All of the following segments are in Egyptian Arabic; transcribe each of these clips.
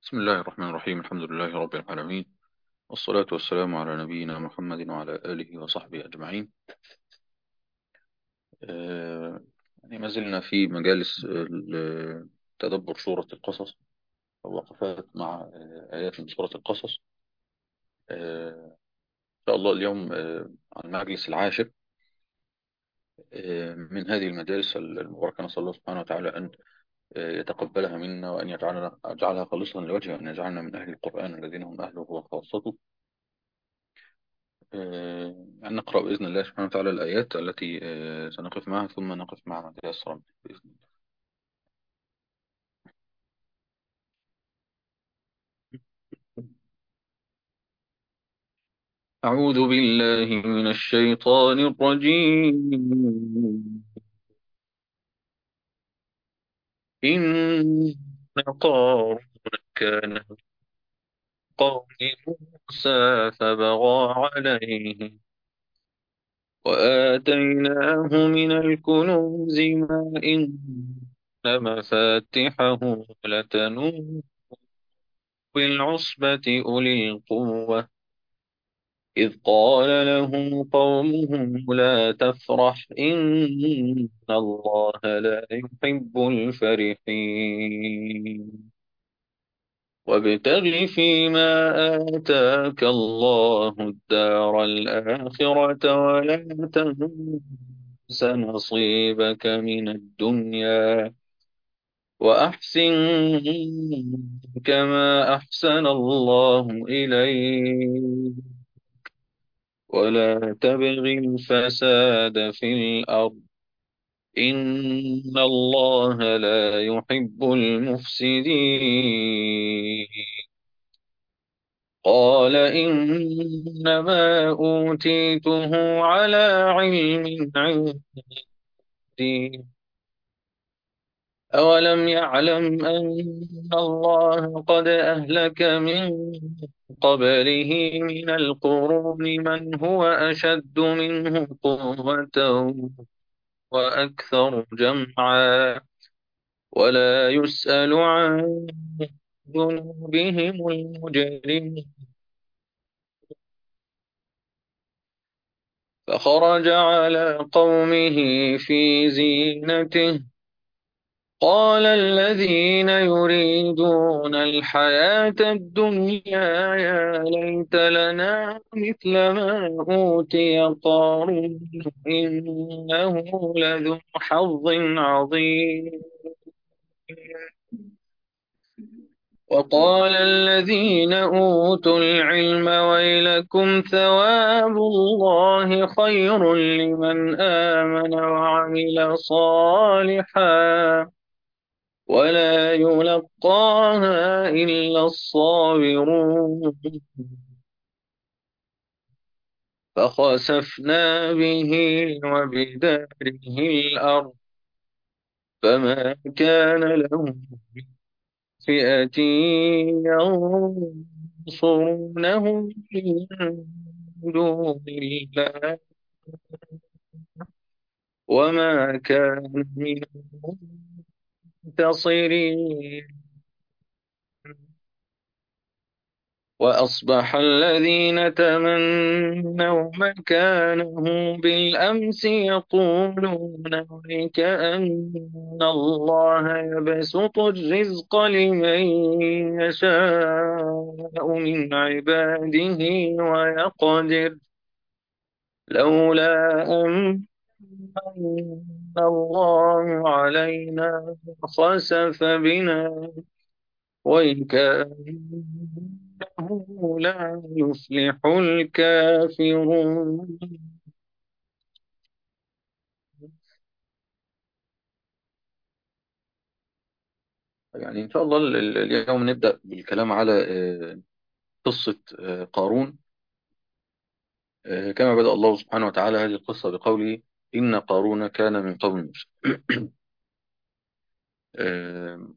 بسم الله الرحمن الرحيم الحمد لله رب العالمين والصلاة والسلام على نبينا محمد وعلى آله وصحبه أجمعين آه، يعني ما زلنا في مجالس ال- تدبر سورة القصص ووقفات مع آه، آيات من سورة القصص آه، إن شاء الله اليوم آه، عن المجلس العاشر آه، من هذه المجالس المباركة نسأل الله سبحانه وتعالى أن آه، يتقبلها منا وأن يجعلنا يجعلها خالصة لوجهه وأن يجعلنا من أهل القرآن الذين هم أهله وخاصته آه، أن نقرأ بإذن الله سبحانه وتعالى الآيات التي آه، سنقف معها ثم نقف مع ما تيسر منه بإذن الله أعوذ بالله من الشيطان الرجيم إن قارون كان قوم موسى فبغى عليه وآتيناه من الكنوز ما إن مفاتحه لتنوء بالعصبة أولي القوة إذ قال له قومه لا تفرح إن الله لا يحب الفرحين وابتغ فيما آتاك الله الدار الآخرة ولا تنس نصيبك من الدنيا وأحسن كما أحسن الله إليك ولا تبغ الفساد في الأرض إن الله لا يحب المفسدين قال إنما أوتيته على علم عندي أولم يعلم أن الله قد أهلك من قبله من القرون من هو أشد منه قوة وأكثر جمعا ولا يسأل عن ذنوبهم المجرمين فخرج على قومه في زينته قال الذين يريدون الحياة الدنيا يا ليت لنا مثل ما أوتي قارون إنه لذو حظ عظيم وقال الذين أوتوا العلم ويلكم ثواب الله خير لمن آمن وعمل صالحا ولا يلقاها إلا الصابرون فخسفنا به وبداره الأرض فما كان له من فئة ينصرونه من دون الله وما كان من المنتصرين وأصبح الذين تمنوا مكانه بالأمس يقولون ويكأن الله يبسط الرزق لمن يشاء من عباده ويقدر لولا أن الله علينا خسف بنا وكأنه لا يفلح الكافرون يعني إن شاء الله ال- ال- اليوم نبدأ بالكلام على آه، قصة آه، قارون آه، كما بدأ الله سبحانه وتعالى هذه القصة بقوله إن قارون كان من قوم موسى آه،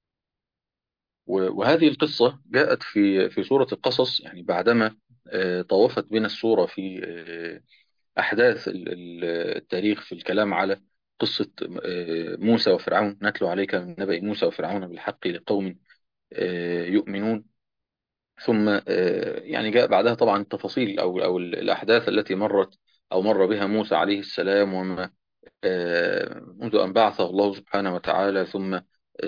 و- وهذه القصة جاءت في في سورة القصص يعني بعدما آه، طوفت بنا السورة في آه، أحداث ال- ال- التاريخ في الكلام على قصة آه، موسى وفرعون نتلو عليك من نبأ موسى وفرعون بالحق لقوم يؤمنون ثم يعني جاء بعدها طبعا التفاصيل أو أو الأحداث التي مرت أو مر بها موسى عليه السلام وما منذ أن بعثه الله سبحانه وتعالى ثم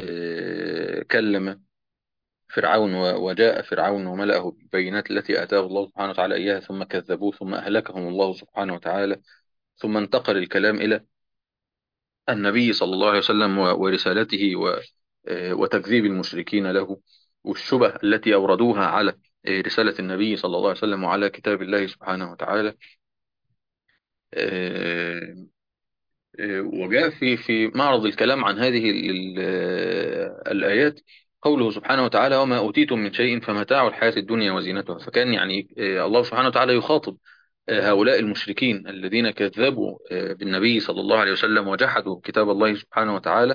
كلم فرعون وجاء فرعون وملأه بالبينات التي آتاه الله سبحانه وتعالى إياها ثم كذبوه ثم أهلكهم الله سبحانه وتعالى ثم انتقل الكلام إلى النبي صلى الله عليه وسلم ورسالته وتكذيب المشركين له والشبه التي أوردوها على رسالة النبي صلى الله عليه وسلم وعلى كتاب الله سبحانه وتعالى وجاء في في معرض الكلام عن هذه الآيات قوله سبحانه وتعالى وما أوتيتم من شيء فمتاع الحياة الدنيا وزينتها فكان يعني الله سبحانه وتعالى يخاطب هؤلاء المشركين الذين كذبوا بالنبي صلى الله عليه وسلم وجحدوا كتاب الله سبحانه وتعالى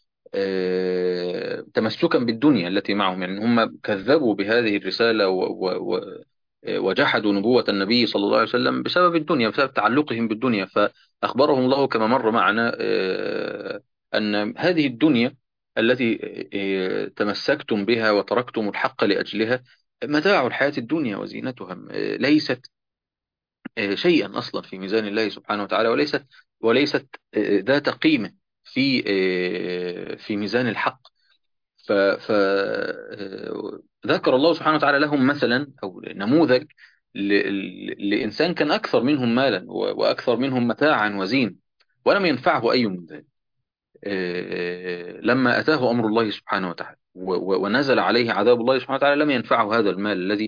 تمسكا بالدنيا التي معهم يعني هم كذبوا بهذه الرسالة وجحدوا نبوة النبي صلى الله عليه وسلم بسبب الدنيا بسبب تعلقهم بالدنيا فأخبرهم الله كما مر معنا أن هذه الدنيا التي تمسكتم بها وتركتم الحق لأجلها متاع الحياة الدنيا وزينتها ليست شيئا أصلا في ميزان الله سبحانه وتعالى وليست وليست ذات قيمة في في ميزان الحق فذكر الله سبحانه وتعالى لهم مثلا أو نموذج لإنسان كان أكثر منهم مالا وأكثر منهم متاعا وزين ولم ينفعه أي من ذلك لما أتاه أمر الله سبحانه وتعالى ونزل عليه عذاب الله سبحانه وتعالى لم ينفعه هذا المال الذي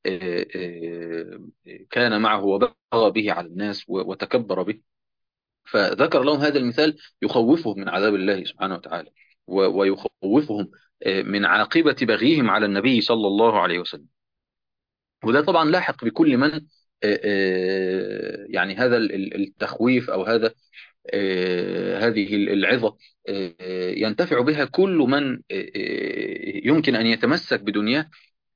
كان معه وبغى به على الناس وتكبر به فذكر لهم هذا المثال يخوفهم من عذاب الله سبحانه وتعالى ويخوفهم من عاقبة بغيهم على النبي صلى الله عليه وسلم وده طبعا لاحق بكل من يعني هذا التخويف أو هذا هذه العظة ينتفع بها كل من يمكن أن يتمسك بدنياه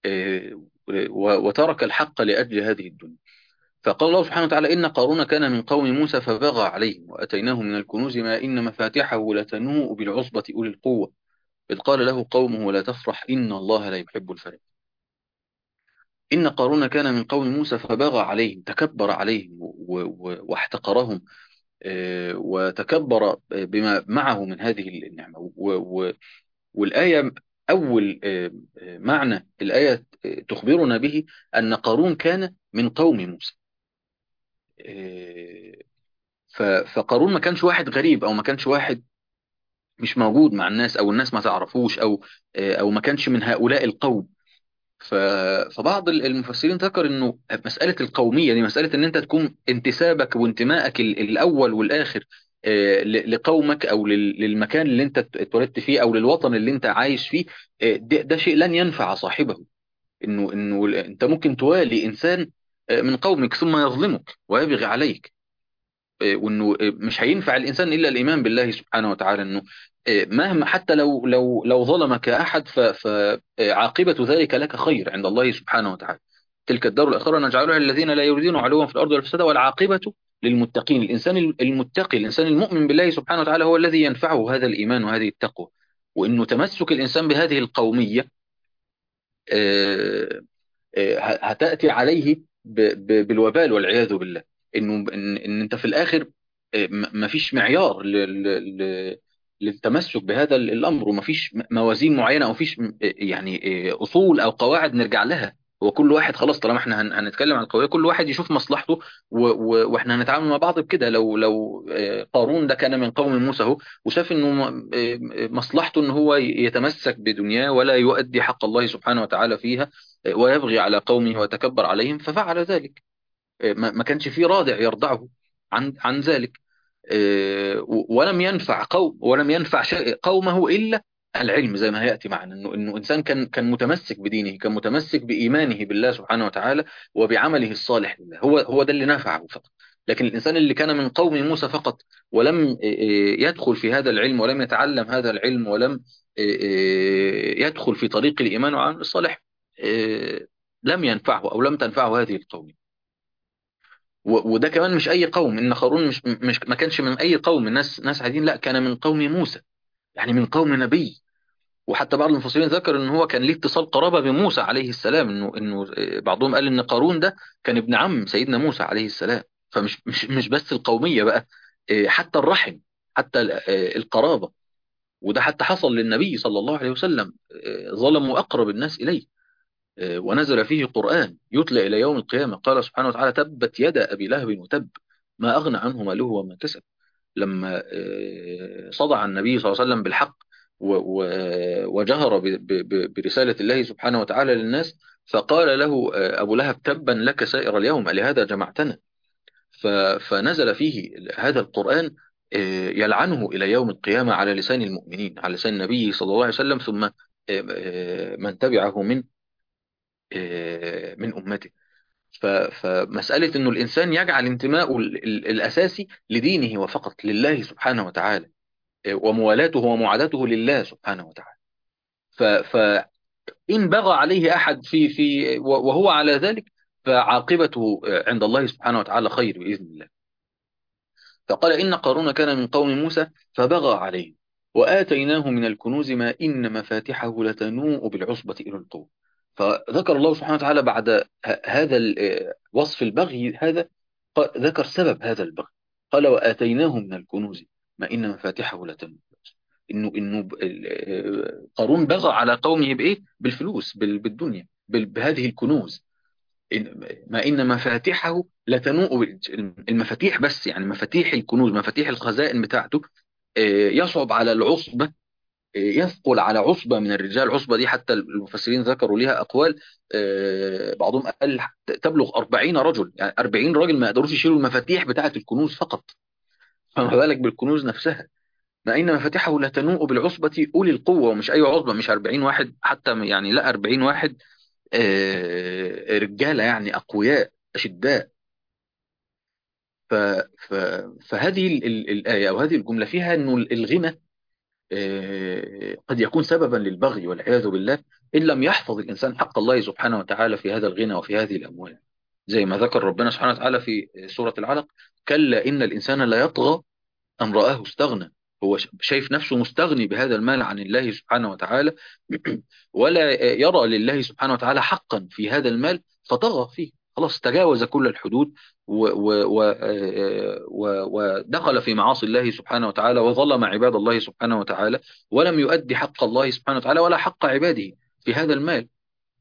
وترك الحق لأجل هذه الدنيا فقال الله سبحانه وتعالى إن قارون كان من قوم موسى فبغى عليهم وأتيناه من الكنوز ما إن مفاتحه لتنوء بالعصبة أولي القوة إذ قال له قومه لا تفرح إن الله لا يحب الفرح إن قارون كان من قوم موسى فبغى عليهم تكبر عليهم واحتقرهم وتكبر بما معه من هذه النعمة والآية أول معنى الآية تخبرنا به أن قارون كان من قوم موسى فقارون ما كانش واحد غريب أو ما كانش واحد مش موجود مع الناس أو الناس ما تعرفوش أو أو ما كانش من هؤلاء القوم فبعض المفسرين ذكر انه مسألة القومية دي مسألة ان انت تكون انتسابك وانتمائك الاول والاخر لقومك او للمكان اللي انت اتولدت فيه او للوطن اللي انت عايش فيه ده, ده شيء لن ينفع صاحبه انه انه انت ممكن توالي انسان من قومك ثم يظلمك ويبغي عليك وانه مش هينفع الانسان الا الايمان بالله سبحانه وتعالى انه مهما حتى لو لو لو ظلمك احد فعاقبه ذلك لك خير عند الله سبحانه وتعالى تلك الدار الاخره نجعلها للذين لا يريدون علوا في الارض والفساد والعاقبه للمتقين الانسان المتقي الانسان المؤمن بالله سبحانه وتعالى هو الذي ينفعه هذا الايمان وهذه التقوى وانه تمسك الانسان بهذه القوميه هتاتي عليه بالوبال والعياذ بالله انه ان, إن انت في الاخر ما فيش معيار للتمسك بهذا الامر وما فيش موازين معينه او فيش يعني اصول او قواعد نرجع لها هو كل واحد خلاص طالما احنا هنتكلم عن القويه كل واحد يشوف مصلحته واحنا هنتعامل مع بعض بكده لو لو قارون ده كان من قوم موسى اهو وشاف انه مصلحته ان هو يتمسك بدنياه ولا يؤدي حق الله سبحانه وتعالى فيها ويبغي على قومه ويتكبر عليهم ففعل ذلك ما كانش فيه رادع يرضعه عن عن ذلك ولم ينفع قوم ولم ينفع قومه الا العلم زي ما هياتي معنا انه انه انسان كان كان متمسك بدينه كان متمسك بايمانه بالله سبحانه وتعالى وبعمله الصالح لله هو هو ده اللي نفعه فقط لكن الانسان اللي كان من قوم موسى فقط ولم يدخل في هذا العلم ولم يتعلم هذا العلم ولم يدخل في طريق الايمان وعمل الصالح لم ينفعه او لم تنفعه هذه القوم وده كمان مش اي قوم ان قارون مش مش ما كانش من اي قوم الناس ناس عاديين لا كان من قوم موسى يعني من قوم نبي وحتى بعض المفسرين ذكر ان هو كان ليه اتصال قرابه بموسى عليه السلام انه انه آه، بعضهم قال ان قارون ده كان ابن عم سيدنا موسى عليه السلام فمش مش مش بس القوميه بقى آه، حتى الرحم حتى ال- آه، القرابه وده حتى حصل للنبي صلى الله عليه وسلم آه، ظلموا اقرب الناس اليه آه، ونزل فيه قرآن يتلى إلى يوم القيامة قال سبحانه وتعالى تبت يد أبي لهب وتب ما أغنى عنه ماله وما كسب لما آه، صدع النبي صلى الله عليه وسلم بالحق و- و- وجهر ب- ب- ب- برسالة الله سبحانه وتعالى للناس فقال له آه، أبو لهب تبا لك سائر اليوم لهذا جمعتنا ف- فنزل فيه هذا القرآن آه، يلعنه إلى يوم القيامة على لسان المؤمنين على لسان النبي صلى الله عليه وسلم ثم آه، آه، من تبعه من آه، من أمته ف- فمسألة أنه الإنسان يجعل انتماءه ال- ال- الأساسي لدينه وفقط لله سبحانه وتعالى آه، وموالاته ومعاداته لله سبحانه وتعالى ف- فإن بغى عليه أحد في في وهو على ذلك فعاقبته آه، عند الله سبحانه وتعالى خير بإذن الله فقال إن قارون كان من قوم موسى فبغى عليه وآتيناه من الكنوز ما إن مفاتحه لتنوء بالعصبة إلى القوة فذكر الله سبحانه وتعالى بعد ه- هذا ال- آه، وصف البغي هذا ق- ذكر سبب هذا البغي قال وآتيناه من الكنوز ما إن مفاتحه لتنوء إنه إنه ب- ال- آه، قارون بغى على قومه بإيه؟ بالفلوس بال- بالدنيا بال- بهذه الكنوز إن- ما إن مفاتحه لتنوء المفاتيح بس يعني مفاتيح الكنوز مفاتيح الخزائن بتاعته آه، يصعب على العصبة آه، يثقل على عصبة من الرجال العصبة دي حتى المفسرين ذكروا لها أقوال آه، بعضهم قال تبلغ 40 رجل يعني 40 راجل ما يقدروش يشيلوا المفاتيح بتاعة الكنوز فقط فما بالك بالكنوز نفسها ما إن مفاتيحه لتنوء بالعصبة أولي القوة ومش أي عصبة مش 40 واحد حتى يعني لا 40 واحد آه، رجالة يعني أقوياء أشداء ف... ف... فهذه ال... ال- الآية أو هذه الجملة فيها أنه الغنى آه، قد يكون سببا للبغي والعياذ بالله إن لم يحفظ الإنسان حق الله سبحانه وتعالى في هذا الغنى وفي هذه الأموال زي ما ذكر ربنا سبحانه وتعالى في سورة العلق كلا إن الإنسان لا يطغى أن رآه استغنى هو ش- شايف نفسه مستغني بهذا المال عن الله سبحانه وتعالى ولا يرى لله سبحانه وتعالى حقا في هذا المال فطغى فيه خلاص تجاوز كل الحدود و و و آه، و ودخل في معاصي الله سبحانه وتعالى وظلم عباد الله سبحانه وتعالى ولم يؤدي حق الله سبحانه وتعالى ولا حق عباده في هذا المال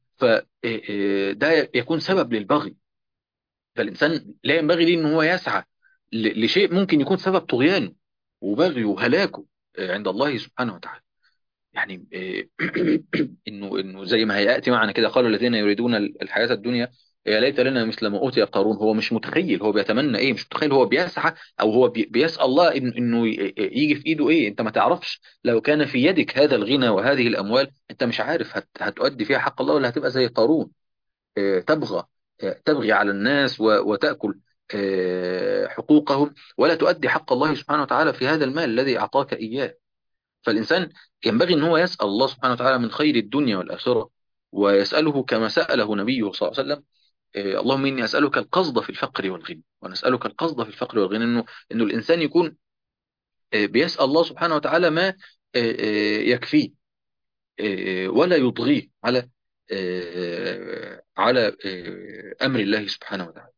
فده يكون سبب للبغي فالإنسان لا ينبغي ليه إن هو يسعى ل- لشيء ممكن يكون سبب طغيانه وبغيه وهلاكه آه، عند الله سبحانه وتعالى يعني آه، انه انه زي ما هياتي معنا كده قال الذين يريدون الحياه الدنيا يا ليت لنا مثل ما اوتي قارون هو مش متخيل هو بيتمنى ايه مش متخيل هو بيسعى او هو بي- بيسال الله إن انه ي- يجي في ايده ايه انت ما تعرفش لو كان في يدك هذا الغنى وهذه الاموال انت مش عارف هت هتؤدي فيها حق الله ولا هتبقى زي قارون آه، تبغى آه، تبغي على الناس و- وتاكل آه، حقوقهم ولا تؤدي حق الله سبحانه وتعالى في هذا المال الذي اعطاك اياه فالإنسان ينبغي أن هو يسأل الله سبحانه وتعالى من خير الدنيا والآخرة ويسأله كما سأله نبيه صلى الله عليه وسلم آه، اللهم إني أسألك القصد في الفقر والغنى ونسألك القصد في الفقر والغنى إنه إنه الإنسان يكون آه، بيسأل الله سبحانه وتعالى ما آه، آه، يكفيه آه، ولا يطغيه على آه، على آه، أمر الله سبحانه وتعالى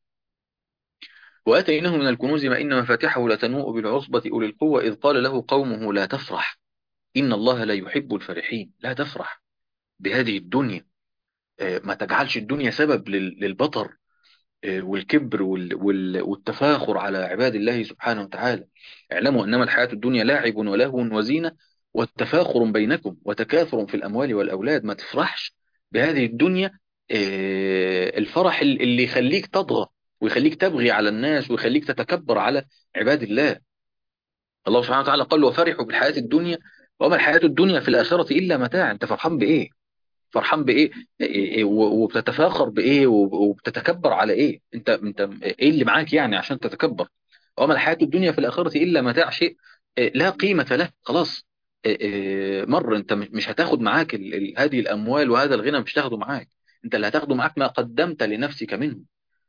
وآتيناه من الكنوز ما إن مفاتحه لتنوء بالعصبة أولي القوة إذ قال له قومه لا تفرح إن الله لا يحب الفرحين لا تفرح بهذه الدنيا آه، ما تجعلش الدنيا سبب لل- للبطر آه، والكبر وال- وال- والتفاخر على عباد الله سبحانه وتعالى اعلموا انما الحياة الدنيا لاعب ولهو وزينة والتفاخر بينكم وتكاثر في الاموال والاولاد ما تفرحش بهذه الدنيا آه، الفرح ال- اللي يخليك تطغى ويخليك تبغي على الناس ويخليك تتكبر على عباد الله الله سبحانه وتعالى قال وفرحوا بالحياة الدنيا وما الحياة الدنيا في الآخرة إلا متاع أنت فرحان بإيه فرحان بايه إيه- إيه- و- وبتتفاخر بايه وب- وبتتكبر على ايه انت انت ايه اللي معاك يعني عشان تتكبر وما الحياة الدنيا في الآخرة إلا متاع شيء إيه، لا قيمة له خلاص إيه، إيه، مر انت مش مش هتاخد معاك ال- ال- هذه الأموال وهذا الغنى مش هتاخده معاك انت اللي هتاخده معاك ما قدمت لنفسك منه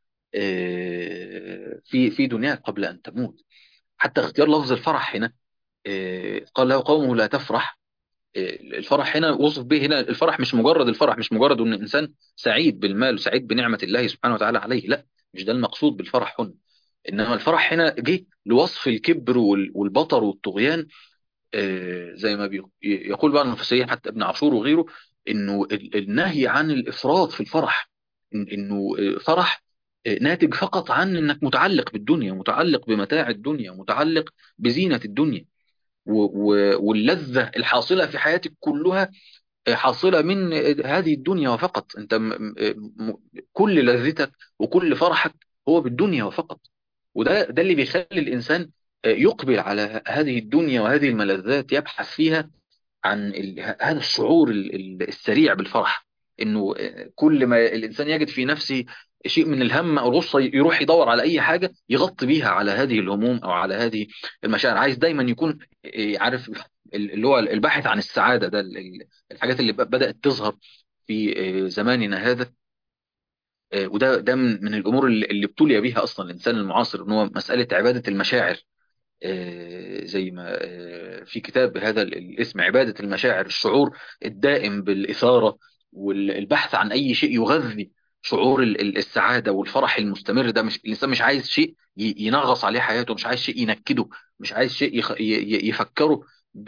إيه، في في دنياك قبل أن تموت حتى اختيار لفظ الفرح هنا إيه، قال له قومه لا تفرح الفرح هنا وصف به هنا الفرح مش مجرد الفرح مش مجرد ان الانسان سعيد بالمال وسعيد بنعمة الله سبحانه وتعالى عليه لا مش ده المقصود بالفرح هنا انما الفرح هنا جه لوصف الكبر وال- والبطر والطغيان آه، زي ما بي- يقول بعض المفسرين حتى ابن عاشور وغيره انه ال- النهي عن الافراط في الفرح إن- انه آه، فرح آه، ناتج فقط عن انك متعلق بالدنيا متعلق بمتاع الدنيا متعلق بزينة الدنيا و- و- واللذة الحاصلة في حياتك كلها آه، حاصلة من آه، هذه الدنيا وفقط انت م- م- م- كل لذتك وكل فرحك هو بالدنيا وفقط وده ده اللي بيخلي الإنسان آه، يقبل على هذه الدنيا وهذه الملذات يبحث فيها عن ال- هذا الشعور ال- ال- السريع بالفرح انه آه، كل ما الانسان يجد في نفسه شيء من الهم او الغصه يروح يدور على اي حاجه يغطي بيها على هذه الهموم او على هذه المشاعر عايز دايما يكون آه، عارف ال- اللي هو الباحث عن السعاده ده ال- ال- الحاجات اللي ب- بدات تظهر في آه، زماننا هذا آه، وده ده من من الامور اللي اللي ابتلي بها اصلا الانسان المعاصر ان هو مساله عباده المشاعر آه، زي ما آه، في كتاب بهذا ال- الاسم عبادة المشاعر الشعور الدائم بالإثارة والبحث عن أي شيء يغذي شعور ال- ال- السعادة والفرح المستمر ده مش الإنسان مش عايز شيء ي- ينغص عليه حياته مش عايز شيء ينكده مش عايز شيء يخ- ي- ي- يفكره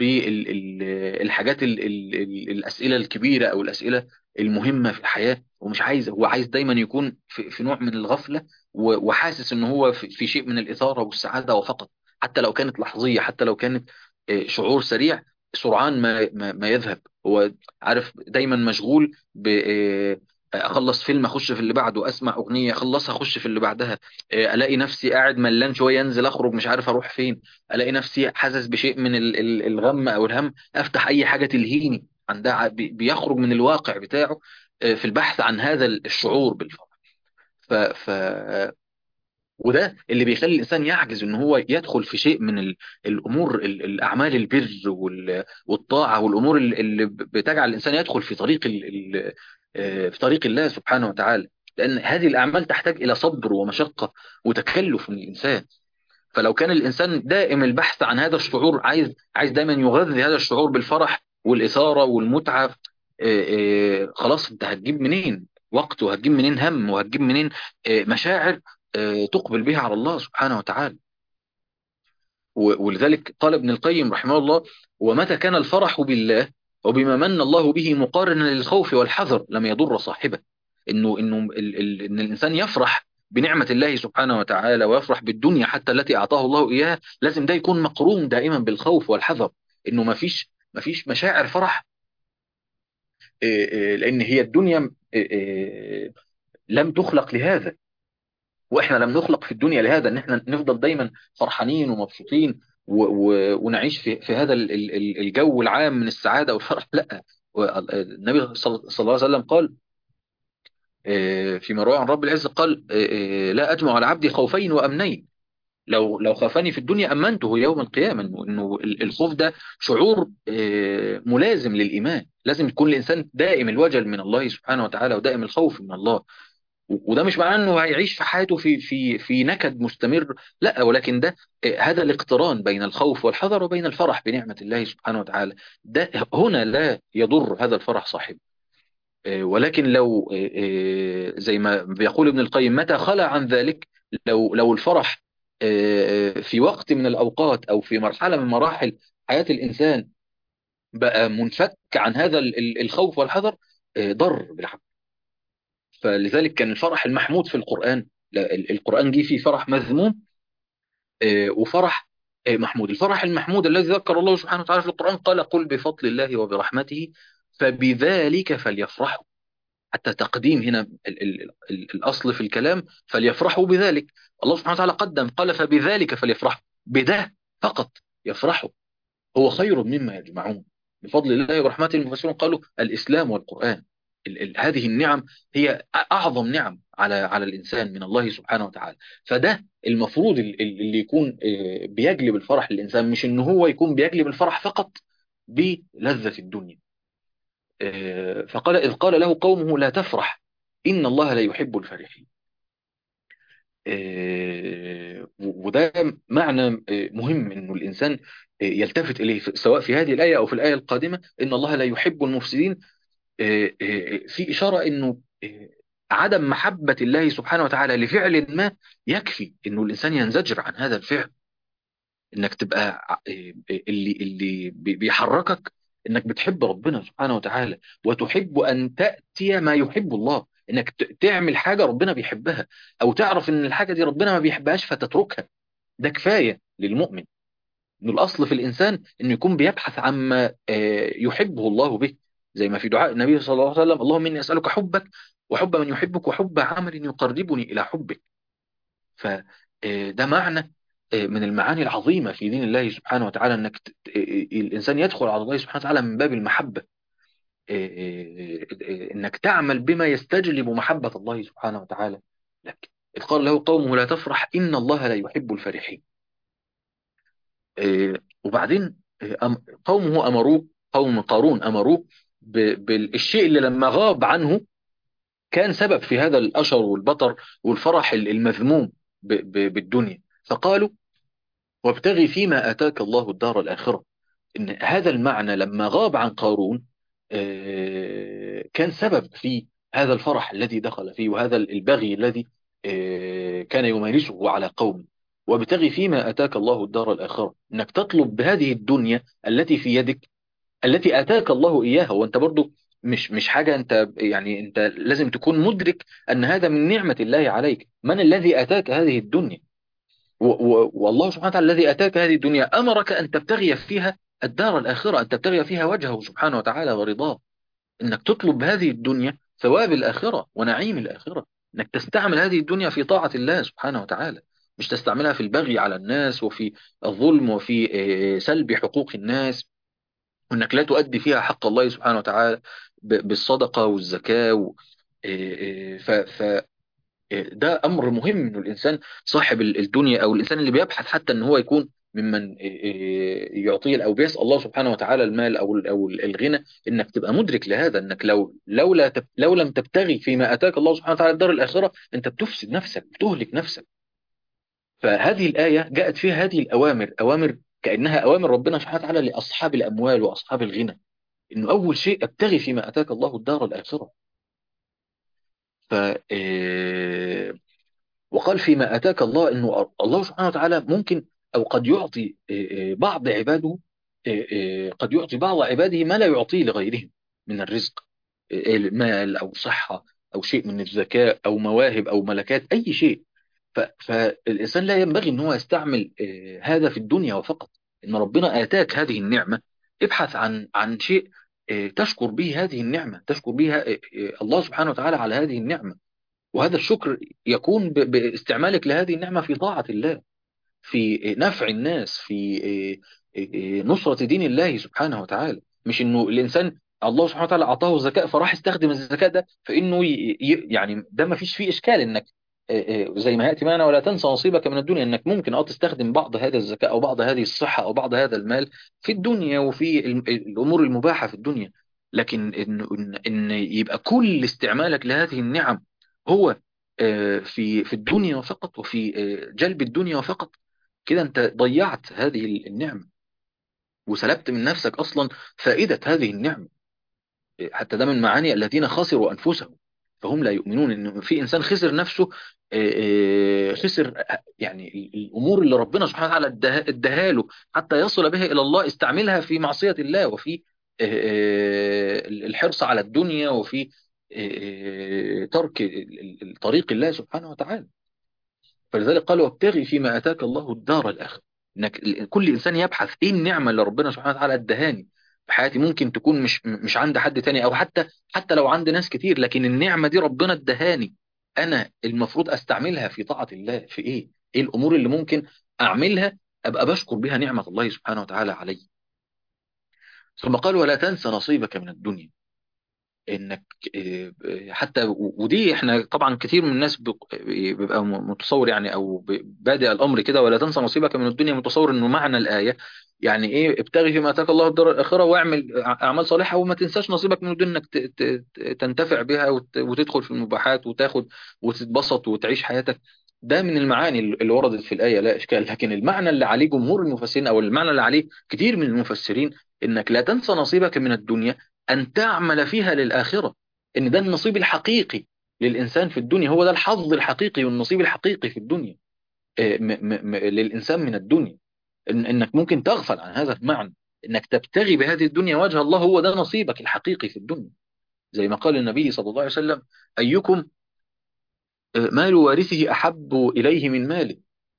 بالحاجات الأسئلة الكبيرة أو الأسئلة المهمة في الحياة ومش عايز هو عايز دايما يكون في في نوع من الغفلة و- وحاسس ان هو في في شيء من الإثارة والسعادة وفقط حتى لو كانت لحظية حتى لو كانت آه، شعور سريع سرعان ما ما ما يذهب هو عارف دايما مشغول ب آه، اخلص فيلم اخش في اللي بعده اسمع اغنيه اخلصها اخش في اللي بعدها آه، الاقي نفسي قاعد ملان شويه انزل اخرج مش عارف اروح فين الاقي نفسي حاسس بشيء من ال- ال- الغم او الهم افتح اي حاجه تلهيني عندها بي- بيخرج من الواقع بتاعه آه، في البحث عن هذا الشعور بالفرح ف... ف... وده اللي بيخلي الانسان يعجز ان هو يدخل في شيء من ال- الامور ال- الاعمال البر وال- والطاعه والامور ال- اللي بتجعل الانسان يدخل في طريق ال- ال- آه، في طريق الله سبحانه وتعالى لان هذه الاعمال تحتاج الى صبر ومشقه وتكلف من الانسان فلو كان الانسان دائم البحث عن هذا الشعور عايز عايز دايما يغذي هذا الشعور بالفرح والاثاره والمتعه آه، آه، خلاص انت هتجيب منين وقت وهتجيب منين هم وهتجيب منين آه، مشاعر آه، تقبل بها على الله سبحانه وتعالى و- ولذلك قال ابن القيم رحمه الله ومتى كان الفرح بالله وبما من الله به مقارنا للخوف والحذر لم يضر صاحبه انه انه ال ال ان الانسان يفرح بنعمة الله سبحانه وتعالى ويفرح بالدنيا حتى التي اعطاه الله اياها لازم ده يكون مقرون دائما بالخوف والحذر انه ما فيش ما فيش مشاعر فرح آه، آه، لان هي الدنيا آه، آه، لم تخلق لهذا واحنا لم نخلق في الدنيا لهذا ان احنا نفضل دايما فرحانين ومبسوطين و و ونعيش في في هذا ال- ال- ال- الجو العام من السعاده والفرح لا و- النبي صلى صلى الله عليه وسلم قال آه، فيما روى عن رب العزه قال آه، آه، لا اجمع على عبدي خوفين وامنين لو لو خافني في الدنيا امنته يوم القيامه انه إنه ال- الخوف ده شعور آه، ملازم للايمان لازم يكون الانسان دائم الوجل من الله سبحانه وتعالى ودائم الخوف من الله وده مش معناه انه هيعيش في حياته في في في نكد مستمر لا ولكن ده آه، هذا الاقتران بين الخوف والحذر وبين الفرح بنعمة الله سبحانه وتعالى ده هنا لا يضر هذا الفرح صاحبه آه، ولكن لو آه، آه، زي ما بيقول ابن القيم متى خلى عن ذلك لو لو الفرح آه، آه، في وقت من الأوقات أو في مرحلة من مراحل حياة الإنسان بقى منفك عن هذا ال- ال- الخوف والحذر آه، ضر بالعكس فلذلك كان الفرح المحمود في القرآن لا، ال- القرآن جه فيه فرح مذموم آه، وفرح آه، محمود الفرح المحمود الذي ذكر الله سبحانه وتعالى في القرآن قال قل بفضل الله وبرحمته فبذلك فليفرحوا حتى تقديم هنا ال ال ال الأصل في الكلام فليفرحوا بذلك الله سبحانه وتعالى قدم قال فبذلك فليفرحوا بده فقط يفرحوا هو خير مما يجمعون بفضل الله ورحمته المفسرون قالوا الإسلام والقرآن ال ال هذه النعم هي أعظم نعم على على الإنسان من الله سبحانه وتعالى فده المفروض ال- ال- اللي يكون آه، بيجلب الفرح للإنسان مش إن هو يكون بيجلب الفرح فقط بلذة الدنيا آه، فقال إذ قال له قومه لا تفرح إن الله لا يحب الفرحين آه، وده معنى آه، مهم إنه الإنسان يلتفت إليه سواء في هذه الآية أو في الآية القادمة إن الله لا يحب المفسدين آه، آه، في إشارة إنه آه، عدم محبة الله سبحانه وتعالى لفعل ما يكفي إنه الإنسان ينزجر عن هذا الفعل إنك تبقى اللي اللي بي- بيحركك إنك بتحب ربنا سبحانه وتعالى وتحب أن تأتي ما يحب الله إنك ت- تعمل حاجة ربنا بيحبها أو تعرف إن الحاجة دي ربنا ما بيحبهاش فتتركها ده كفاية للمؤمن إنه الأصل في الإنسان إنه يكون بيبحث عما آه، يحبه الله به زي ما في دعاء النبي صلى الله عليه وسلم اللهم إني أسألك حبك وحب من يحبك وحب عمل يقربني إلى حبك فده معنى آه، من المعاني العظيمة في دين الله سبحانه وتعالى إنك ت- ت- الإنسان يدخل على الله سبحانه وتعالى من باب المحبة آه، آه، آه، إنك تعمل بما يستجلب محبة الله سبحانه وتعالى لك إذ قال له قومه لا تفرح إن الله لا يحب الفرحين آه، وبعدين آه، أم- قومه أمروه قوم قارون أمروه ب- بالشيء اللي لما غاب عنه كان سبب في هذا الأشر والبطر والفرح المذموم ب- ب- بالدنيا فقالوا وابتغي فيما آتاك الله الدار الآخرة إن هذا المعنى لما غاب عن قارون آه، كان سبب في هذا الفرح الذي دخل فيه وهذا البغي الذي آه، كان يمارسه على قومه وابتغي فيما آتاك الله الدار الآخرة إنك تطلب بهذه الدنيا التي في يدك التي آتاك الله إياها وأنت برضو مش مش حاجة أنت يعني أنت لازم تكون مدرك أن هذا من نعمة الله عليك من الذي آتاك هذه الدنيا و- و- والله سبحانه وتعالى الذي أتاك هذه الدنيا أمرك أن تبتغي فيها الدار الآخرة أن تبتغي فيها وجهه سبحانه وتعالى ورضاه إنك تطلب هذه الدنيا ثواب الآخرة ونعيم الآخرة إنك تستعمل هذه الدنيا في طاعة الله سبحانه وتعالى مش تستعملها في البغي على الناس وفي الظلم وفي آه، سلب حقوق الناس وإنك لا تؤدي فيها حق الله سبحانه وتعالى ب- بالصدقة والزكاة و... آه، آه، ف... ف... ده امر مهم انه الانسان صاحب الدنيا او الانسان اللي بيبحث حتى ان هو يكون ممن يعطيه او بيسال الله سبحانه وتعالى المال او او الغنى انك تبقى مدرك لهذا انك لو لولا تب لو لم تبتغي فيما اتاك الله سبحانه وتعالى الدار الاخره انت بتفسد نفسك بتهلك نفسك فهذه الايه جاءت فيها هذه الاوامر اوامر كانها اوامر ربنا سبحانه وتعالى لاصحاب الاموال واصحاب الغنى انه اول شيء ابتغي فيما اتاك الله الدار الاخره ف آه، وقال فيما آتاك الله أنه الله سبحانه وتعالى ممكن أو قد يعطي آه، آه، بعض عباده آه، آه، قد يعطي بعض عباده ما لا يعطيه لغيرهم من الرزق آه، المال أو صحة أو شيء من الذكاء أو مواهب أو ملكات أي شيء ف- فالإنسان لا ينبغي أن هو يستعمل آه، هذا في الدنيا وفقط إن ربنا آتاك هذه النعمة ابحث عن عن شيء آه، تشكر به هذه النعمة تشكر بها آه، آه، الله سبحانه وتعالى على هذه النعمة وهذا الشكر يكون ب- باستعمالك لهذه النعمة في طاعة الله في نفع الناس في نصرة دين الله سبحانه وتعالى مش انه الانسان الله سبحانه وتعالى اعطاه الذكاء فراح يستخدم الذكاء ده فانه ي... ي- يعني ده ما فيش فيه اشكال انك زي ما ياتي معنا ولا تنسى نصيبك من الدنيا انك ممكن اه تستخدم بعض هذا الذكاء او بعض هذه الصحة او بعض هذا المال في الدنيا وفي الم- الامور المباحة في الدنيا لكن ان ان إن يبقى كل استعمالك لهذه النعم هو آه، في في الدنيا فقط وفي آه، جلب الدنيا فقط كده انت ضيعت هذه النعمة وسلبت من نفسك اصلا فائدة هذه النعمة حتى ده من معاني الذين خسروا انفسهم فهم لا يؤمنون ان في انسان خسر نفسه آه، آه، خسر آه، يعني ال- الامور اللي ربنا سبحانه وتعالى اداها اداها له حتى يصل بها الى الله استعملها في معصية الله وفي آه، آه، الحرص على الدنيا وفي آه، آه، ترك ال- ال- ال- طريق الله سبحانه وتعالى فلذلك قال وابتغي فيما اتاك الله الدار الاخره انك ال- كل انسان يبحث ايه النعمه اللي ربنا سبحانه وتعالى ادهاني في حياتي ممكن تكون مش مش عند حد تاني او حتى حتى لو عند ناس كتير لكن النعمه دي ربنا ادهاني انا المفروض استعملها في طاعه الله في ايه ايه الامور اللي ممكن اعملها ابقى بشكر بها نعمه الله سبحانه وتعالى علي ثم قال ولا تنسى نصيبك من الدنيا انك آه، حتى ودي احنا طبعا كتير من الناس بق- بيبقى متصور يعني او ب- بادئ الامر كده ولا تنسى نصيبك من الدنيا متصور انه معنى الايه يعني ايه ابتغي فيما اتاك الله الدار الاخره واعمل اعمال صالحه وما تنساش نصيبك من الدنيا انك ت- ت- ت- تنتفع بها وت- وتدخل في المباحات وتاخد وتتبسط وتعيش حياتك ده من المعاني اللي وردت في الآية لا إشكال لكن المعنى اللي عليه جمهور المفسرين أو المعنى اللي عليه كتير من المفسرين إنك لا تنسى نصيبك من الدنيا أن تعمل فيها للآخرة إن ده النصيب الحقيقي للإنسان في الدنيا هو ده الحظ الحقيقي والنصيب الحقيقي في الدنيا آه، م م م للإنسان من الدنيا إن إنك ممكن تغفل عن هذا المعنى إنك تبتغي بهذه الدنيا وجه الله هو ده نصيبك الحقيقي في الدنيا زي ما قال النبي صلى الله عليه وسلم أيكم آه، مال وارثه أحب إليه من ماله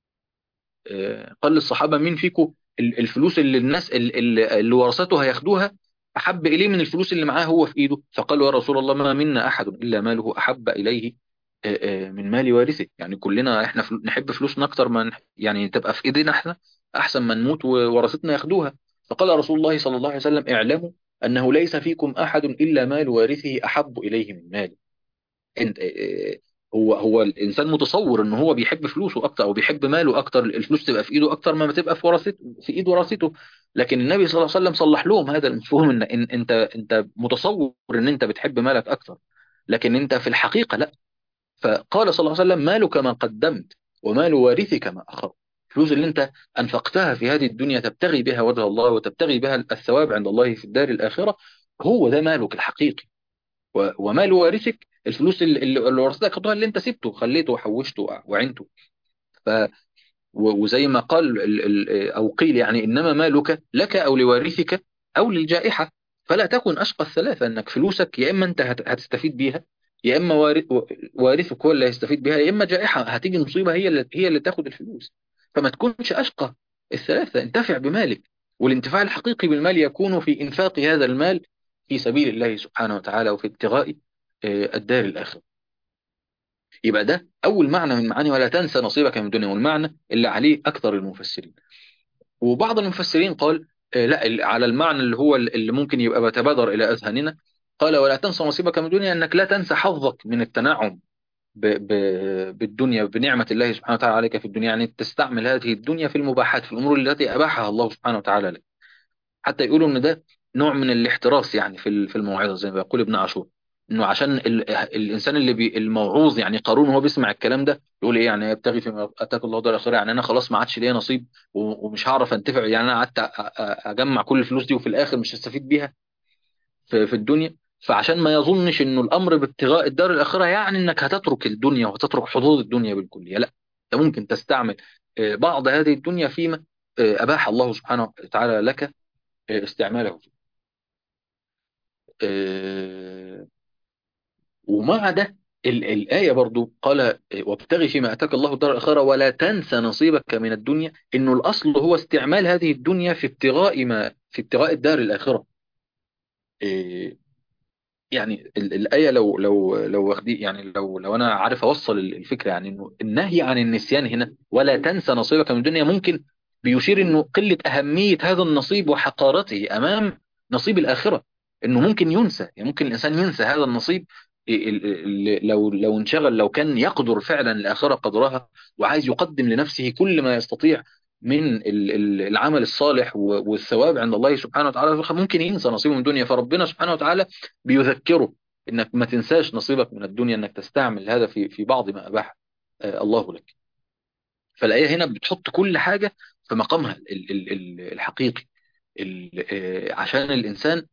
آه، قال للصحابة مين فيكم ال- الفلوس اللي الناس ال- ال- اللي ورثته هياخدوها أحب إليه من الفلوس اللي معاه هو في إيده فقالوا يا رسول الله ما منا أحد إلا ماله أحب إليه آه، آه، من مال وارثه يعني كلنا إحنا فل- نحب فلوسنا أكتر من يعني تبقى في إيدينا إحنا أحسن ما نموت وورثتنا ياخدوها فقال رسول الله صلى الله عليه وسلم اعلموا أنه ليس فيكم أحد إلا مال وارثه أحب إليه من ماله انت آه، هو هو الانسان متصور ان هو بيحب فلوسه اكتر او بيحب ماله اكتر الفلوس تبقى في ايده اكتر ما تبقى في ورثته في ايد ورثته لكن النبي صلى الله عليه وسلم صلح لهم هذا المفهوم ان إن انت انت متصور ان انت بتحب مالك اكتر لكن انت في الحقيقه لا فقال صلى الله عليه وسلم مالك ما قدمت ومال وارثك ما اخر الفلوس اللي انت انفقتها في هذه الدنيا تبتغي بها وجه الله وتبتغي بها الثواب عند الله في الدار الاخره هو ده مالك الحقيقي و- ومال وارثك الفلوس اللي, اللي اللي ورثتك خدوها اللي انت سبته خليته وحوشته وعنته ف و- وزي ما قال ال- ال- او قيل يعني انما مالك لك او لوارثك او للجائحه فلا تكن اشقى الثلاثه انك فلوسك يا اما انت هت- هتستفيد بيها يا اما وارث وارثك هو اللي هيستفيد بيها يا اما جائحه هتيجي مصيبه هي اللي هي اللي تاخد الفلوس فما تكونش اشقى الثلاثه انتفع بمالك والانتفاع الحقيقي بالمال يكون في انفاق هذا المال في سبيل الله سبحانه وتعالى وفي ابتغاء آه، الدار الآخرة يبقى ده أول معنى من معاني ولا تنسى نصيبك من الدنيا والمعنى اللي عليه أكثر المفسرين وبعض المفسرين قال آه، لا ال- على المعنى اللي هو ال- اللي ممكن يبقى بيتبادر إلى أذهاننا قال ولا تنسى نصيبك من الدنيا أنك لا تنسى حظك من التنعم ب ب بالدنيا بنعمة الله سبحانه وتعالى عليك في الدنيا يعني تستعمل هذه الدنيا في المباحات في الأمور التي أباحها الله سبحانه وتعالى لك حتى يقولوا ان ده نوع من الاحتراس يعني في ال- في الموعظه زي ما بيقول ابن عاشور انه عشان ال الانسان اللي بي الموعوظ يعني قارون وهو بيسمع الكلام ده يقول ايه يعني يبتغي فيما اتاك الله دار الاخره يعني انا خلاص ما عادش ليا نصيب و- ومش هعرف انتفع يعني انا قعدت أ- أ- اجمع كل الفلوس دي وفي الاخر مش هستفيد بيها في, في الدنيا فعشان ما يظنش انه الامر بابتغاء الدار الاخره يعني انك هتترك الدنيا وهتترك حظوظ الدنيا بالكليه لا انت ممكن تستعمل آه، بعض هذه الدنيا فيما آه، اباح الله سبحانه وتعالى لك آه، استعماله آه، ومع ده ال- الآية برضو قال آه، وابتغي فيما أتاك الله الدار الآخرة ولا تنسى نصيبك من الدنيا إنه الأصل هو استعمال هذه الدنيا في ابتغاء ما في ابتغاء الدار الآخرة آه، يعني ال- الآية لو لو لو واخدي يعني لو لو أنا عارف أوصل ال- الفكرة يعني إنه النهي عن النسيان هنا ولا تنسى نصيبك من الدنيا ممكن بيشير إنه قلة أهمية هذا النصيب وحقارته أمام نصيب الآخرة إنه ممكن ينسى يعني ممكن الإنسان ينسى هذا النصيب ال- ال- ال- لو لو انشغل لو كان يقدر فعلا الآخرة قدرها وعايز يقدم لنفسه كل ما يستطيع من ال- ال- العمل الصالح و- والثواب عند الله سبحانه وتعالى ممكن ينسى نصيبه من الدنيا فربنا سبحانه وتعالى بيذكره انك ما تنساش نصيبك من الدنيا انك تستعمل هذا في في بعض ما اباح آه، الله لك فالايه هنا بتحط كل حاجه في مقامها ال- ال- ال- الحقيقي ال- آه، عشان الانسان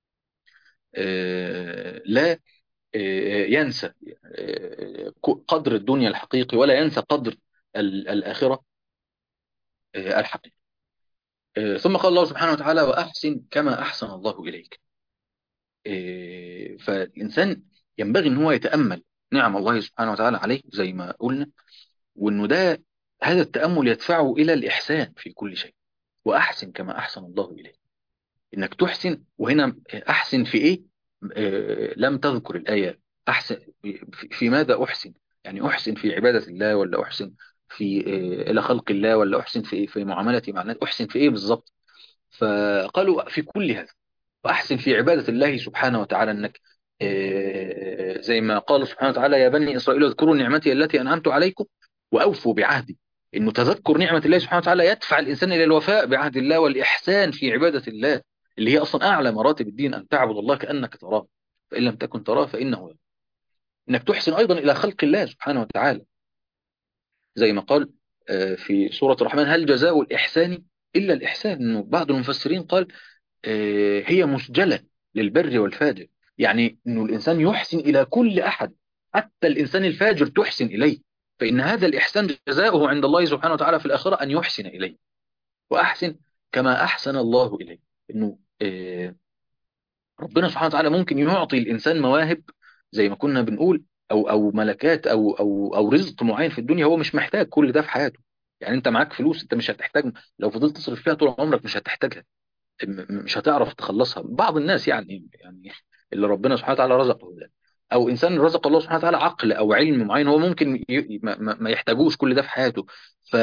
آه، لا آه، ينسى آه، قدر الدنيا الحقيقي ولا ينسى قدر ال- الاخره آه، الحقيقي آه، ثم قال الله سبحانه وتعالى واحسن كما احسن الله اليك آه، فالانسان ينبغي ان هو يتامل نعم الله سبحانه وتعالى عليه زي ما قلنا وانه ده هذا التأمل يدفعه إلى الإحسان في كل شيء وأحسن كما أحسن الله إليك إنك تحسن وهنا أحسن في إيه آه، لم تذكر الآية أحسن في في ماذا أحسن يعني أحسن في عبادة الله ولا أحسن في آه، إلى خلق الله ولا أحسن في في معاملتي مع الناس أحسن في إيه بالظبط فقالوا في كل هذا وأحسن في عبادة الله سبحانه وتعالى أنك آه، زي ما قال سبحانه وتعالى يا بني إسرائيل اذكروا نعمتي التي أنعمت عليكم وأوفوا بعهدي إنه تذكر نعمة الله سبحانه وتعالى يدفع الإنسان إلى الوفاء بعهد الله والإحسان في عبادة الله اللي هي أصلا أعلى مراتب الدين أن تعبد الله كأنك تراه فإن لم تكن تراه فإنه يرى إنك تحسن أيضا إلى خلق الله سبحانه وتعالى زي ما قال آه، في سورة الرحمن هل جزاء الإحسان إلا الإحسان إنه بعض المفسرين قال آه، هي مسجلة للبر والفاجر يعني إنه الإنسان يحسن إلى كل أحد حتى الإنسان الفاجر تحسن إليه فإن هذا الإحسان جزاؤه عند الله سبحانه وتعالى في الآخرة أن يحسن إليه وأحسن كما أحسن الله إليه إنه آه، ربنا سبحانه وتعالى ممكن يعطي الإنسان مواهب زي ما كنا بنقول أو أو ملكات أو أو أو رزق معين في الدنيا هو مش محتاج كل ده في حياته يعني أنت معاك فلوس أنت مش هتحتاج لو فضلت تصرف فيها طول عمرك مش هتحتاجها م- م- مش هتعرف تخلصها بعض الناس يعني يعني اللي ربنا سبحانه وتعالى رزقه ده او انسان رزق الله سبحانه وتعالى عقل او علم معين هو ممكن ي... ي- ما, ما ما يحتاجوش كل ده في حياته ف...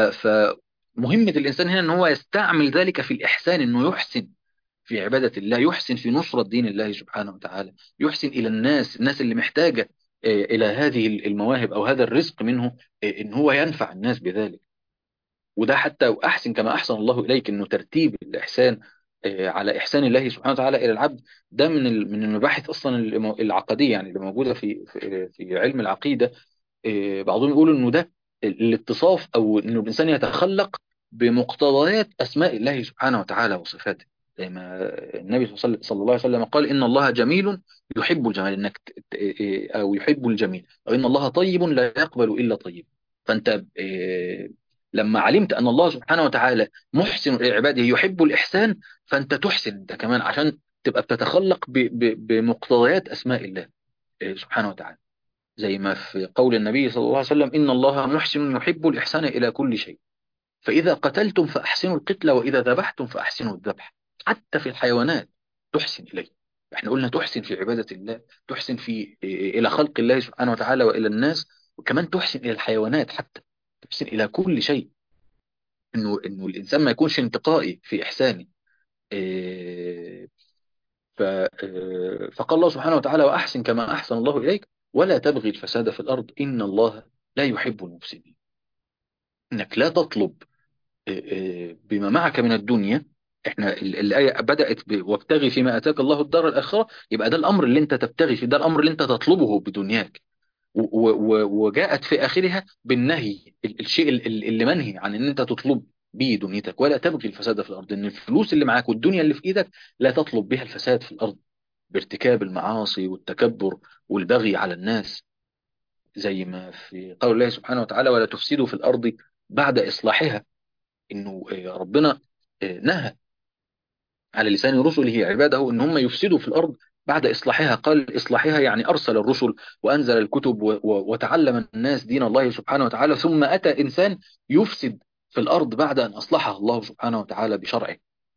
فمهمة الانسان هنا ان هو يستعمل ذلك في الاحسان انه يحسن في عبادة الله يحسن في نصرة دين الله سبحانه وتعالى يحسن إلى الناس الناس اللي محتاجة آه، إلى هذه المواهب أو هذا الرزق منه آه، إن هو ينفع الناس بذلك وده حتى أحسن كما أحسن الله إليك إنه ترتيب الإحسان آه، على إحسان الله سبحانه وتعالى إلى العبد ده من ال- من المباحث أصلا الم- العقدية يعني اللي موجودة في في في علم العقيدة آه، بعضهم يقولوا انه ده الاتصاف او انه الانسان يتخلق بمقتضيات اسماء الله سبحانه وتعالى وصفاته زي ما النبي صلى صلى الله عليه وسلم قال ان الله جميل يحب الجمال انك ت- ت- او يحب الجميل او ان الله طيب لا يقبل الا طيب فانت آه، لما علمت ان الله سبحانه وتعالى محسن لعباده يحب الاحسان فانت تحسن انت كمان عشان تبقى بتتخلق ب- ب- بمقتضيات اسماء الله آه، سبحانه وتعالى زي ما في قول النبي صلى الله عليه وسلم إن الله محسن يحب الإحسان إلى كل شيء فإذا قتلتم فأحسنوا القتل وإذا ذبحتم فأحسنوا الذبح حتى في الحيوانات تحسن إليه احنا قلنا تحسن في عبادة الله تحسن في إلى خلق الله سبحانه وتعالى وإلى الناس وكمان تحسن إلى الحيوانات حتى تحسن إلى كل شيء إنه إنه الإنسان ما يكونش انتقائي في إحسانه إيه، ف- آه، فقال الله سبحانه وتعالى وأحسن كما أحسن الله إليك ولا تبغي الفساد في الأرض إن الله لا يحب المفسدين إنك لا تطلب آه، آه، بما معك من الدنيا احنا ال- الآية بدأت ب- وابتغي فيما آتاك الله الدار الآخرة يبقى ده الأمر اللي انت تبتغي فيه ده الأمر اللي انت تطلبه بدنياك و- و- و- وجاءت في آخرها بالنهي ال- الشيء ال- ال- اللي منهي عن ان انت تطلب به دنيتك ولا تبغي الفساد في الأرض ان الفلوس اللي معاك والدنيا اللي في ايدك لا تطلب بها الفساد في الأرض بارتكاب المعاصي والتكبر والبغي على الناس زي ما في قول الله سبحانه وتعالى ولا تفسدوا في الأرض بعد إصلاحها إنه آه، ربنا آه، نهى على لسان رسله عباده إن هم يفسدوا في الأرض بعد إصلاحها قال إصلاحها يعني أرسل الرسل وأنزل الكتب و- و- وتعلم الناس دين الله سبحانه وتعالى ثم أتى إنسان يفسد في الأرض بعد أن أصلحها الله سبحانه وتعالى بشرعه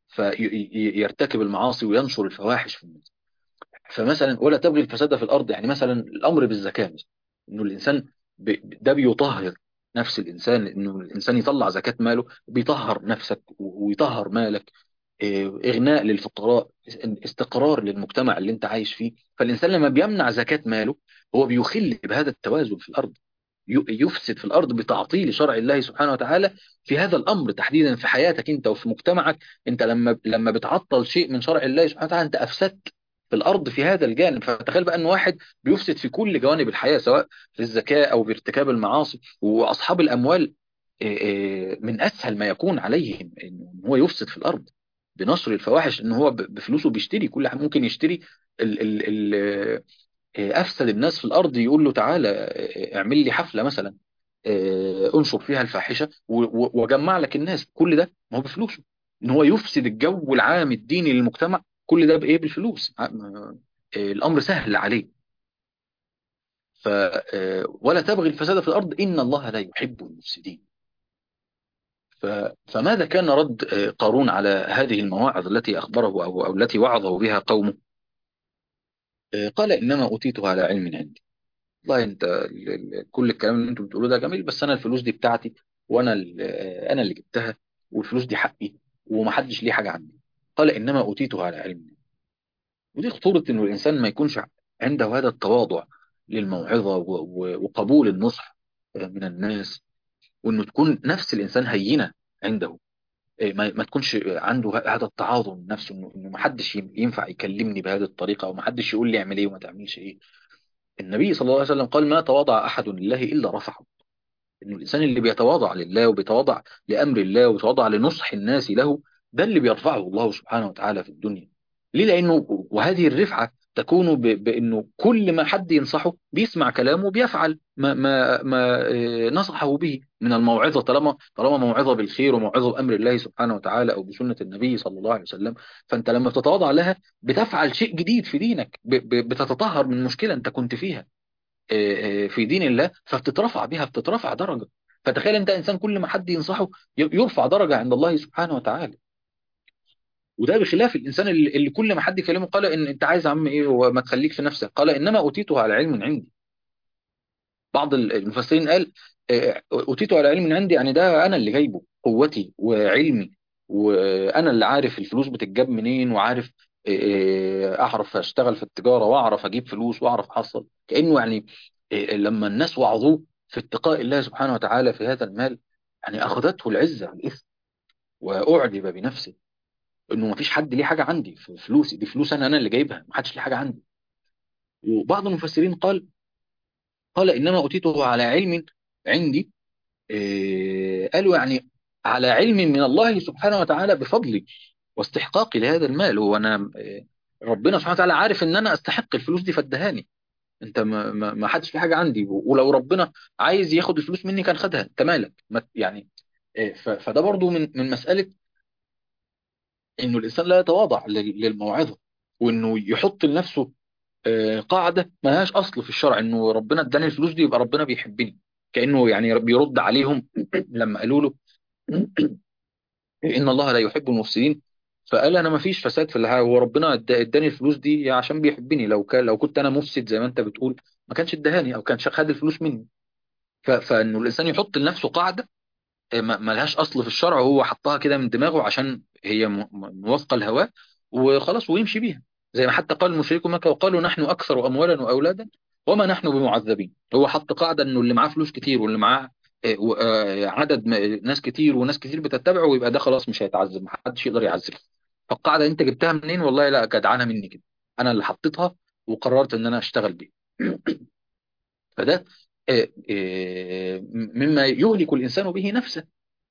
فيرتكب المعاصي وينشر الفواحش في الناس فمثلا ولا تبغي الفساد في الارض يعني مثلا الامر بالزكاه مثلا انه الانسان ب... ده بيطهر نفس الانسان انه الانسان يطلع زكاه ماله بيطهر نفسك و- ويطهر مالك إيه، اغناء للفقراء استقرار للمجتمع اللي انت عايش فيه فالانسان لما بيمنع زكاه ماله هو بيخل بهذا التوازن في الارض ي- يفسد في الارض بتعطيل شرع الله سبحانه وتعالى في هذا الامر تحديدا في حياتك انت وفي مجتمعك انت لما لما بتعطل شيء من شرع الله سبحانه وتعالى انت افسدت في الارض في هذا الجانب فتخيل بقى ان واحد بيفسد في كل جوانب الحياه سواء في الزكاه او بارتكاب المعاصي واصحاب الاموال إيه، إيه، من اسهل ما يكون عليهم ان هو يفسد في الارض بنشر الفواحش ان هو ب- بفلوسه بيشتري كل حاجه ممكن يشتري ال ال ال افسد الناس في الارض يقول له تعالى آه، اعمل لي حفله مثلا آه، انشر فيها الفاحشه و- و- واجمع لك الناس كل ده ما هو بفلوسه ان هو يفسد الجو العام الديني للمجتمع كل ده بايه بالفلوس ع- آه، الامر سهل عليه ف آه، ولا تبغي الفساد في الارض ان الله لا يحب المفسدين ف- فماذا كان رد آه، قارون على هذه المواعظ التي اخبره او او التي وعظه بها قومه آه، قال انما اوتيتها على علم عندي والله انت ال- ال- كل الكلام اللي انتم بتقولوه ده جميل بس انا الفلوس دي بتاعتي وانا ال- آه، انا اللي جبتها والفلوس دي حقي ومحدش ليه حاجه عندي قال انما اوتيتها على علم ودي خطوره انه الانسان ما يكونش عنده هذا التواضع للموعظه و- و- وقبول النصح آه، من الناس وانه تكون نفس الانسان هينه عنده آه، ما ما تكونش عنده ه- هذا التعاظم من نفسه انه انه ما حدش ينفع يكلمني بهذه الطريقه او ما حدش يقول لي اعمل ايه وما تعملش ايه النبي صلى الله عليه وسلم قال ما تواضع احد لله الا رفعه انه الانسان اللي بيتواضع لله وبيتواضع لامر الله وبيتواضع لنصح الناس له ده اللي بيرفعه الله سبحانه وتعالى في الدنيا ليه لانه وهذه الرفعه تكون ب... بانه كل ما حد ينصحه بيسمع كلامه وبيفعل ما ما ما آه، نصحه به من الموعظه طالما طالما موعظه بالخير وموعظه بامر الله سبحانه وتعالى او بسنه النبي صلى الله عليه وسلم فانت لما بتتواضع لها بتفعل شيء جديد في دينك ب... ب... بتتطهر من مشكله انت كنت فيها آه، آه، في دين الله فبتترفع بها بتترفع درجة فتخيل انت انسان كل ما حد ينصحه ي- يرفع درجة عند الله سبحانه وتعالى وده بخلاف الانسان اللي اللي كل ما حد يكلمه قال ان انت عايز يا عم ايه وما تخليك في نفسك قال انما اوتيته على علم عندي بعض المفسرين قال آه، اوتيته على علم عندي يعني ده انا اللي جايبه قوتي وعلمي وانا اللي عارف الفلوس بتتجاب منين وعارف آه، اعرف اشتغل في التجاره واعرف اجيب فلوس واعرف احصل كانه يعني آه، لما الناس وعظوه في اتقاء الله سبحانه وتعالى في هذا المال يعني اخذته العزه والاثم واعجب بنفسه انه ما فيش حد ليه حاجه عندي في فلوسي دي فلوس انا انا اللي جايبها ما حدش ليه حاجه عندي وبعض المفسرين قال قال انما اوتيته على علم عندي آه، قالوا يعني على علم من الله سبحانه وتعالى بفضلي واستحقاقي لهذا المال هو انا آه، ربنا سبحانه وتعالى عارف ان انا استحق الفلوس دي فادهاني انت ما, ما ما حدش في حاجه عندي ولو ربنا عايز ياخد الفلوس مني كان خدها انت مالك ما- يعني آه، ف- فده برضو من من مساله انه الانسان لا يتواضع لل- للموعظه وانه يحط لنفسه آه، قاعده ما لهاش اصل في الشرع انه ربنا اداني الفلوس دي يبقى ربنا بيحبني كانه يعني بيرد عليهم لما قالوا له ان الله لا يحب المفسدين فقال انا ما فيش فساد في الحياه هو ربنا إد- اداني الفلوس دي عشان بيحبني لو كان لو كنت انا مفسد زي ما انت بتقول ما كانش ادهاني او كان خد الفلوس مني ف- فانه الانسان يحط لنفسه قاعده ما ما لهاش اصل في الشرع وهو حطها كده من دماغه عشان هي م- م- موافقه لهواه وخلاص ويمشي بيها زي ما حتى قال المشركون مكه وقالوا نحن اكثر اموالا واولادا وما نحن بمعذبين هو حط قاعده انه اللي معاه فلوس كتير واللي معاه آه، و- آه، عدد م- ناس كتير وناس كتير بتتبعه ويبقى ده خلاص مش هيتعذب محدش يقدر يعذبه فالقاعده انت جبتها منين والله لا جدعانه مني كده انا اللي حطيتها وقررت ان انا اشتغل بيها فده آه، آه، مما يهلك الانسان به نفسه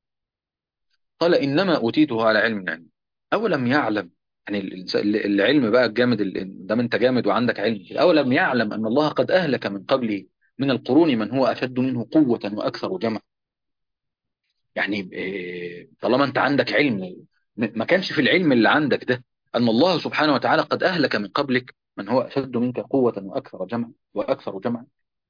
قال إنما أوتيته على علم عندي أولم يعلم يعني الإنسان- العلم بقى الجامد ال- ده أنت جامد وعندك علم كده. أولم يعلم أن الله قد أهلك من قبله من القرون من هو أشد منه قوة وأكثر جمع يعني آه، طالما أنت عندك علم م- ما كانش في العلم اللي عندك ده أن الله سبحانه وتعالى قد أهلك من قبلك من هو أشد منك قوة وأكثر جمع وأكثر جمع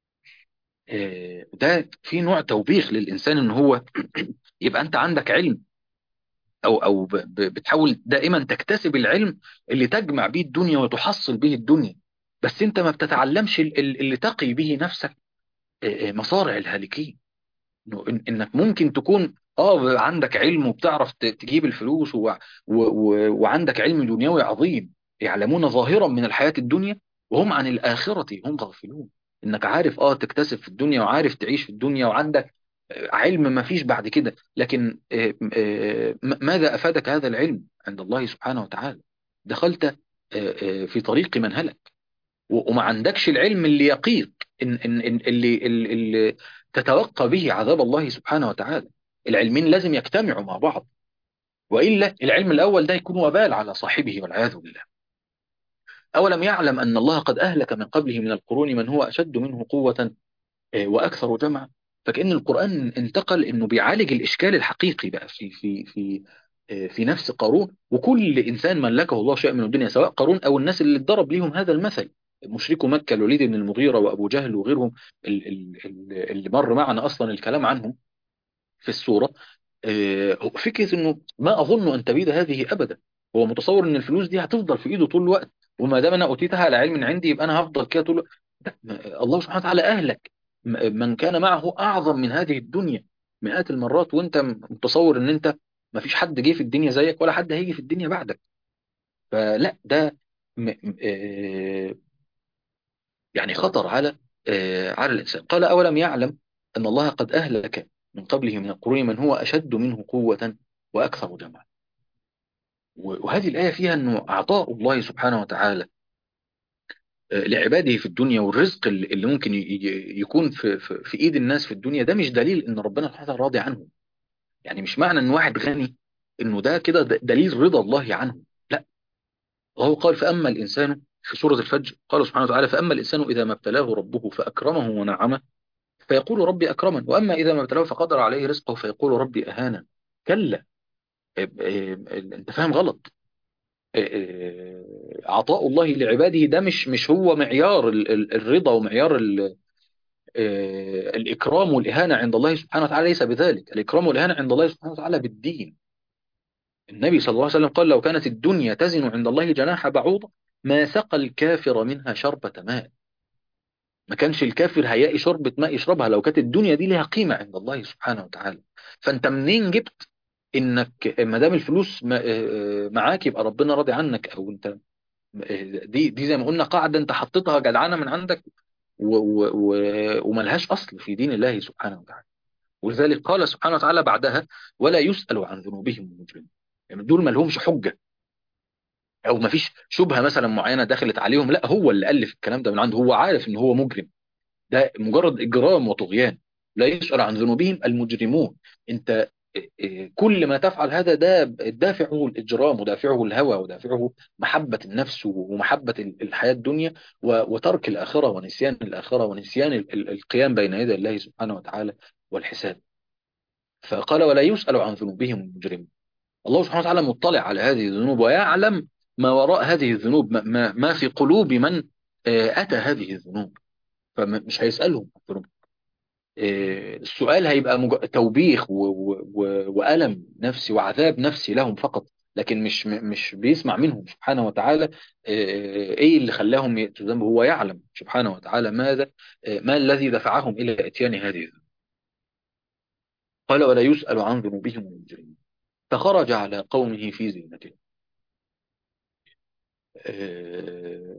آه، ده في نوع توبيخ للإنسان أن هو يبقى أنت عندك علم او او ب- ب- بتحاول دائما تكتسب العلم اللي تجمع به الدنيا وتحصل به الدنيا بس انت ما بتتعلمش ال- ال- اللي تقي به نفسك آه، آه، مصارع الهالكين إنه إن- انك ممكن تكون اه عندك علم وبتعرف ت- تجيب الفلوس و و و وعندك علم دنيوي عظيم يعلمون ظاهرا من الحياة الدنيا وهم عن الآخرة هم غافلون انك عارف اه تكتسب في الدنيا وعارف تعيش في الدنيا وعندك آه، علم ما فيش بعد كده لكن آه، آه، م- ماذا أفادك هذا العلم عند الله سبحانه وتعالى دخلت آه، آه، في طريق من هلك و- وما عندكش العلم اللي يقيك إن إن إن اللي, اللي, اللي تتوقى به عذاب الله سبحانه وتعالى العلمين لازم يجتمعوا مع بعض وإلا العلم الأول ده يكون وبال على صاحبه والعياذ بالله أولم يعلم أن الله قد أهلك من قبله من القرون من هو أشد منه قوة آه، وأكثر جمعا فكأن القرآن انتقل إنه بيعالج الإشكال الحقيقي بقى في في في آه، في نفس قارون وكل إنسان ملكه الله شيء من الدنيا سواء قارون أو الناس اللي اتضرب ليهم هذا المثل مشركو مكة الوليد بن المغيرة وأبو جهل وغيرهم ال- ال- ال- اللي مر معنا أصلا الكلام عنهم في السورة آه، فكرة إنه ما أظن أن تبيد هذه أبدا هو متصور إن الفلوس دي هتفضل في إيده طول الوقت وما دام أنا أوتيتها على علم عندي يبقى أنا هفضل كده طول الوقت لا، ما- الله سبحانه وتعالى أهلك م- من كان معه أعظم من هذه الدنيا مئات المرات وأنت متصور إن أنت ما فيش حد جه في الدنيا زيك ولا حد هيجي في الدنيا بعدك فلا ده م- م- آه، يعني خطر على آه، على الإنسان قال أولم يعلم أن الله قد أهلك من قبله من القرون من هو أشد منه قوة وأكثر جمعا وهذه الآية فيها أنه أعطاء الله سبحانه وتعالى لعباده في الدنيا والرزق اللي اللي ممكن ي- ي- يكون في, في, في ايد الناس في الدنيا ده مش دليل ان ربنا سبحانه وتعالى راضي عنه يعني مش معنى ان واحد غني انه ده كده د- دليل رضا الله عنه لا الله قال فاما الانسان في سوره الفجر قال سبحانه وتعالى فاما الانسان اذا ما ابتلاه ربه فاكرمه ونعمه فيقول ربي اكرمن واما اذا ما ابتلاه فقدر عليه رزقه فيقول ربي اهانا كلا إيه- إيه- انت فاهم غلط إيه- عطاء الله لعباده ده مش مش هو معيار ال- ال- الرضا ومعيار ال- إيه، الإكرام والإهانة عند الله سبحانه وتعالى ليس بذلك الإكرام والإهانة عند الله سبحانه وتعالى بالدين النبي صلى الله عليه وسلم قال لو كانت الدنيا تزن عند الله جناح بعوضة ما سقى الكافر منها شربة ماء ما كانش الكافر هيلاقي شربة ماء يشربها لو كانت الدنيا دي لها قيمة عند الله سبحانه وتعالى فأنت منين جبت إنك ما دام الفلوس ما- آه، معاك يبقى ربنا راضي عنك أو أنت دي دي زي ما قلنا قاعدة انت حطيتها جدعانة من عندك و و و وملهاش أصل في دين الله سبحانه وتعالى ولذلك قال سبحانه وتعالى بعدها ولا يسأل عن ذنوبهم المجرمين يعني دول ما لهمش حجة أو ما فيش شبهة مثلا معينة دخلت عليهم لا هو اللي ألف الكلام ده من عنده هو عارف إن هو مجرم ده مجرد إجرام وطغيان لا يسأل عن ذنوبهم المجرمون أنت إيه، كل ما تفعل هذا ده دافعه الإجرام ودافعه الهوى ودافعه محبة النفس ومحبة ال- الحياة الدنيا و- وترك الآخرة ونسيان الآخرة ونسيان ال- ال- القيام بين يدي الله سبحانه وتعالى والحساب فقال ولا يسأل عن ذنوبهم المجرمون الله سبحانه وتعالى مطلع على هذه الذنوب ويعلم ما وراء هذه الذنوب ما, ما ما في قلوب من آه، أتى هذه الذنوب فمش هيسألهم عن الذنوب آه، السؤال هيبقى مج... توبيخ و... و... و... وألم نفسي وعذاب نفسي لهم فقط لكن مش م- مش بيسمع منهم سبحانه وتعالى آه، ايه اللي خلاهم يأتوا ذنبه هو يعلم سبحانه وتعالى ماذا آه، ما الذي دفعهم الى اتيان هذه الذنوب قال ولا يسأل عن ذنوبهم المجرمين فخرج على قومه في زينته آه،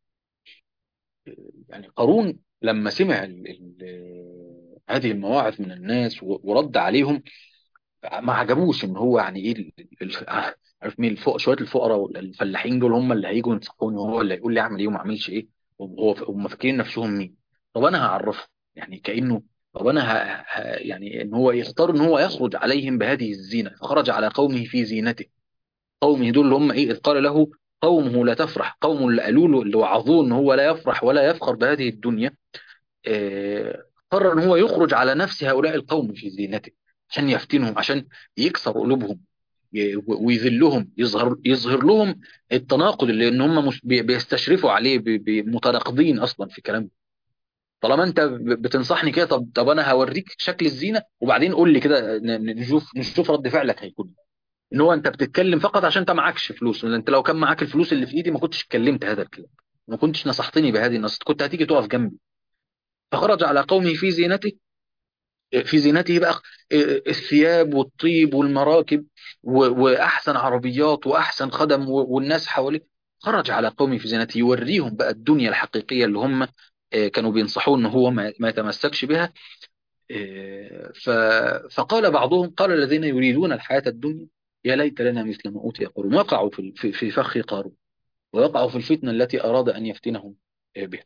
يعني قارون لما سمع ال... ال... هذه المواعظ من الناس و- ورد عليهم ما عجبوش ان هو يعني ايه ال- ال- عارف مين الفوق شويه الفقراء والفلاحين دول هم اللي هيجوا ينصحوني وهو اللي هيقول لي اعمل ايه وما اعملش ايه وهو هم فاكرين نفسهم مين طب انا هعرفه يعني كانه طب انا ه... ه... يعني ان هو يختار ان هو يخرج عليهم بهذه الزينه فخرج على قومه في زينته قومه دول اللي هم ايه اذ قال له قومه لا تفرح قوم اللي قالوا له اللي وعظوه ان هو لا يفرح ولا يفخر بهذه الدنيا آه، قرر ان هو يخرج على نفس هؤلاء القوم في زينته عشان يفتنهم عشان يكسر قلوبهم ي- و- ويذلهم يظهر يظهر لهم التناقض اللي ان هم مش بي- بيستشرفوا عليه بي- بي- متناقضين اصلا في كلامهم طالما انت ب- بتنصحني كده طب طب انا هوريك شكل الزينه وبعدين قول لي كده ن- ن- نشوف نشوف رد فعلك هيكون إيه. ان هو انت بتتكلم فقط عشان انت معكش فلوس انت لو كان معاك الفلوس اللي في ايدي ما كنتش اتكلمت هذا الكلام ما كنتش نصحتني بهذه النصيحه كنت هتيجي تقف جنبي فخرج على قومه في زينته في زينته بقى الثياب والطيب والمراكب و- وأحسن عربيات وأحسن خدم و- والناس حواليه خرج على قومه في زينته يوريهم بقى الدنيا الحقيقية اللي هم آه، كانوا بينصحوه ان هو ما ما يتمسكش بها آه، ف- فقال بعضهم قال الذين يريدون الحياة الدنيا يا ليت لنا مثل ما أوتي قارون وقعوا في في في فخ قارون ووقعوا في الفتنة التي أراد أن يفتنهم آه، بها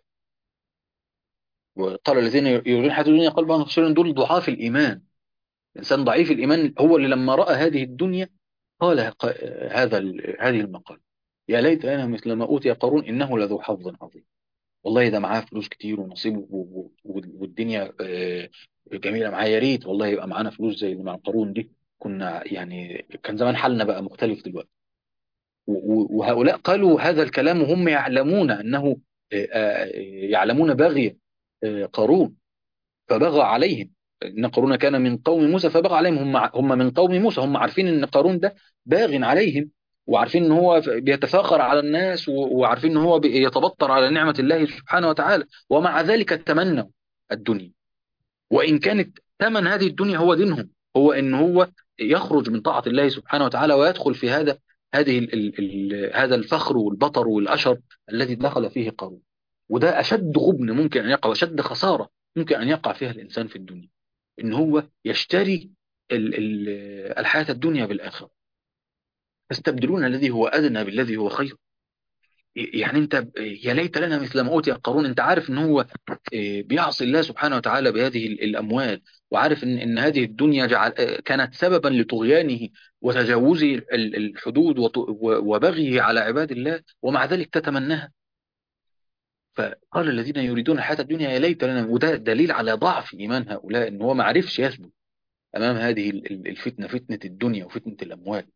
وقال الذين يريدون الحياة الدنيا قلبا خشعا دول ضعاف الإيمان إنسان ضعيف الإيمان هو اللي لما رأى هذه الدنيا قال ق- هذا ال- هذه المقال يا ليت أنا مثل ما أوتي قارون إنه لذو حظ عظيم والله ده معاه فلوس كتير ونصيب و- و- و- والدنيا آه، جميلة معاه يا ريت والله يبقى معانا فلوس زي اللي مع قارون دي كنا يعني كان زمان حالنا بقى مختلف دلوقتي و- و- وهؤلاء قالوا هذا الكلام وهم يعلمون أنه آه، آه، يعلمون بغي آه، قارون فبغى عليهم إن قارون كان من قوم موسى فبغى عليهم هم هم من قوم موسى هم عارفين إن قارون ده باغ عليهم وعارفين إن هو بيتفاخر على الناس و- وعارفين إن هو بيتبطر على نعمة الله سبحانه وتعالى ومع ذلك تمنوا الدنيا وإن كانت ثمن هذه الدنيا هو دينهم هو إن هو يخرج من طاعة الله سبحانه وتعالى ويدخل في هذا هذه ال ال ال هذا الفخر والبطر والأشر الذي دخل فيه قارون وده أشد غبن ممكن أن يقع وأشد خسارة ممكن أن يقع فيها الإنسان في الدنيا إن هو يشتري ال ال الحياة الدنيا بالآخرة تستبدلون الذي هو أدنى بالذي هو خير يعني انت يا ليت لنا مثل ما اوتي قارون انت عارف ان هو آه، بيعصي الله سبحانه وتعالى بهذه ال- الاموال وعارف ان ان هذه الدنيا جعل آه، كانت سببا لطغيانه وتجاوزه ال- الحدود وط- و- وبغيه على عباد الله ومع ذلك تتمناها فقال الذين يريدون الحياة الدنيا يا ليت لنا وده دليل على ضعف ايمان هؤلاء ان هو ما عرفش يثبت امام هذه ال- ال- الفتنة فتنة الدنيا وفتنة الاموال